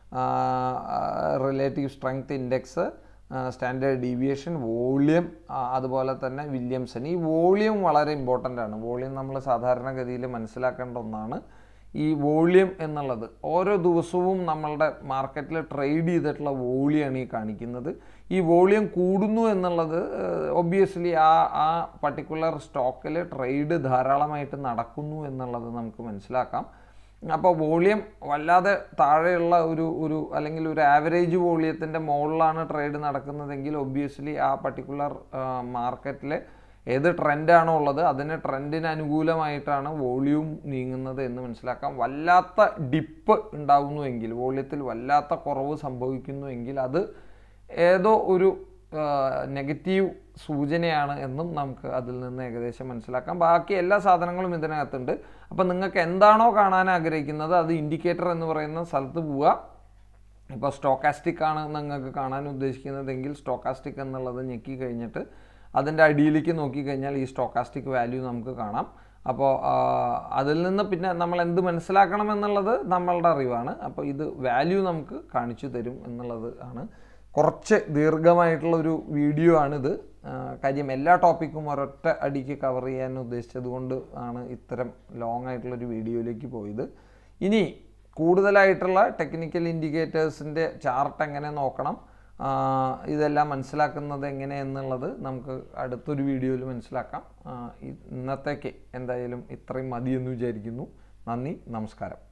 Speaker 1: relative strength index standard deviation volume അതുപോലെ തന്നെ വില്യംസൺ ഈ വോളിയം വളരെ ഇമ്പോർട്ടൻ്റ് ആണ് വോളിയം നമ്മൾ സാധാരണഗതിയിൽ മനസ്സിലാക്കേണ്ട ഒന്നാണ് ഈ വോളിയം എന്നുള്ളത് ഓരോ ദിവസവും നമ്മളുടെ മാർക്കറ്റിൽ ട്രേഡ് ചെയ്തിട്ടുള്ള വോളിയാണ് ഈ കാണിക്കുന്നത് ഈ വോളിയം കൂടുന്നു എന്നുള്ളത് ഒബ്വിയസ്ലി ആ ആ പർട്ടിക്കുലർ സ്റ്റോക്കിൽ ട്രേഡ് ധാരാളമായിട്ട് നടക്കുന്നു എന്നുള്ളത് നമുക്ക് മനസ്സിലാക്കാം അപ്പോൾ വോളിയം വല്ലാതെ താഴെയുള്ള ഒരു ഒരു അല്ലെങ്കിൽ ഒരു ആവറേജ് വോളിയത്തിൻ്റെ മുകളിലാണ് ട്രേഡ് നടക്കുന്നതെങ്കിൽ ഒബ്വിയസ്ലി ആ പർട്ടിക്കുലർ മാർക്കറ്റിൽ ഏത് ട്രെൻഡാണോ ഉള്ളത് അതിന് ട്രെൻഡിന് അനുകൂലമായിട്ടാണ് വോളിയം നീങ്ങുന്നത് എന്ന് മനസ്സിലാക്കാം വല്ലാത്ത ഡിപ്പ് ഉണ്ടാകുന്നുവെങ്കിൽ വോളിയത്തിൽ വല്ലാത്ത കുറവ് സംഭവിക്കുന്നുവെങ്കിൽ അത് ഏതോ ഒരു നെഗറ്റീവ് സൂചനയാണ് എന്നും നമുക്ക് അതിൽ നിന്ന് ഏകദേശം മനസ്സിലാക്കാം ബാക്കി എല്ലാ സാധനങ്ങളും ഇതിനകത്തുണ്ട് അപ്പം നിങ്ങൾക്ക് എന്താണോ കാണാൻ ആഗ്രഹിക്കുന്നത് അത് ഇൻഡിക്കേറ്റർ എന്ന് പറയുന്ന സ്ഥലത്ത് പോവുക ഇപ്പോൾ സ്റ്റോക്കാസ്റ്റിക് ആണ് നിങ്ങൾക്ക് കാണാൻ ഉദ്ദേശിക്കുന്നതെങ്കിൽ സ്റ്റോക്കാസ്റ്റിക് എന്നുള്ളത് ഞെക്കി കഴിഞ്ഞിട്ട് അതിൻ്റെ അടിയിലേക്ക് നോക്കിക്കഴിഞ്ഞാൽ ഈ സ്റ്റോക്കാസ്റ്റിക് വാല്യൂ നമുക്ക് കാണാം അപ്പോൾ അതിൽ നിന്ന് പിന്നെ നമ്മൾ എന്ത് മനസ്സിലാക്കണം എന്നുള്ളത് നമ്മളുടെ അറിവാണ് അപ്പോൾ ഇത് വാല്യൂ നമുക്ക് കാണിച്ചു തരും എന്നുള്ളത് ആണ് കുറച്ച് ദീർഘമായിട്ടുള്ള ഒരു വീഡിയോ ആണിത് ആ, കാര്യം എല്ലാ ടോപ്പിക്കും ഒരൊറ്റ അടിക്ക് കവർ ചെയ്യാൻ ഉദ്ദേശിച്ചത് കൊണ്ട് ആണ് ഇത്തരം ലോങ് ആയിട്ടുള്ളൊരു വീഡിയോയിലേക്ക് പോയത് ഇനി കൂടുതലായിട്ടുള്ള ടെക്നിക്കൽ ഇൻഡിക്കേറ്റേഴ്സിൻ്റെ ചാർട്ട് എങ്ങനെ നോക്കണം ആ, ഇതെല്ലാം മനസ്സിലാക്കുന്നത് എങ്ങനെ എന്നുള്ളത് നമുക്ക് അടുത്തൊരു വീഡിയോയിൽ മനസ്സിലാക്കാം ആ, ഇ- ഇന്നത്തേക്ക് എന്തായാലും ഇത്രയും മതിയെന്ന് വിചാരിക്കുന്നു നന്ദി നമസ്കാരം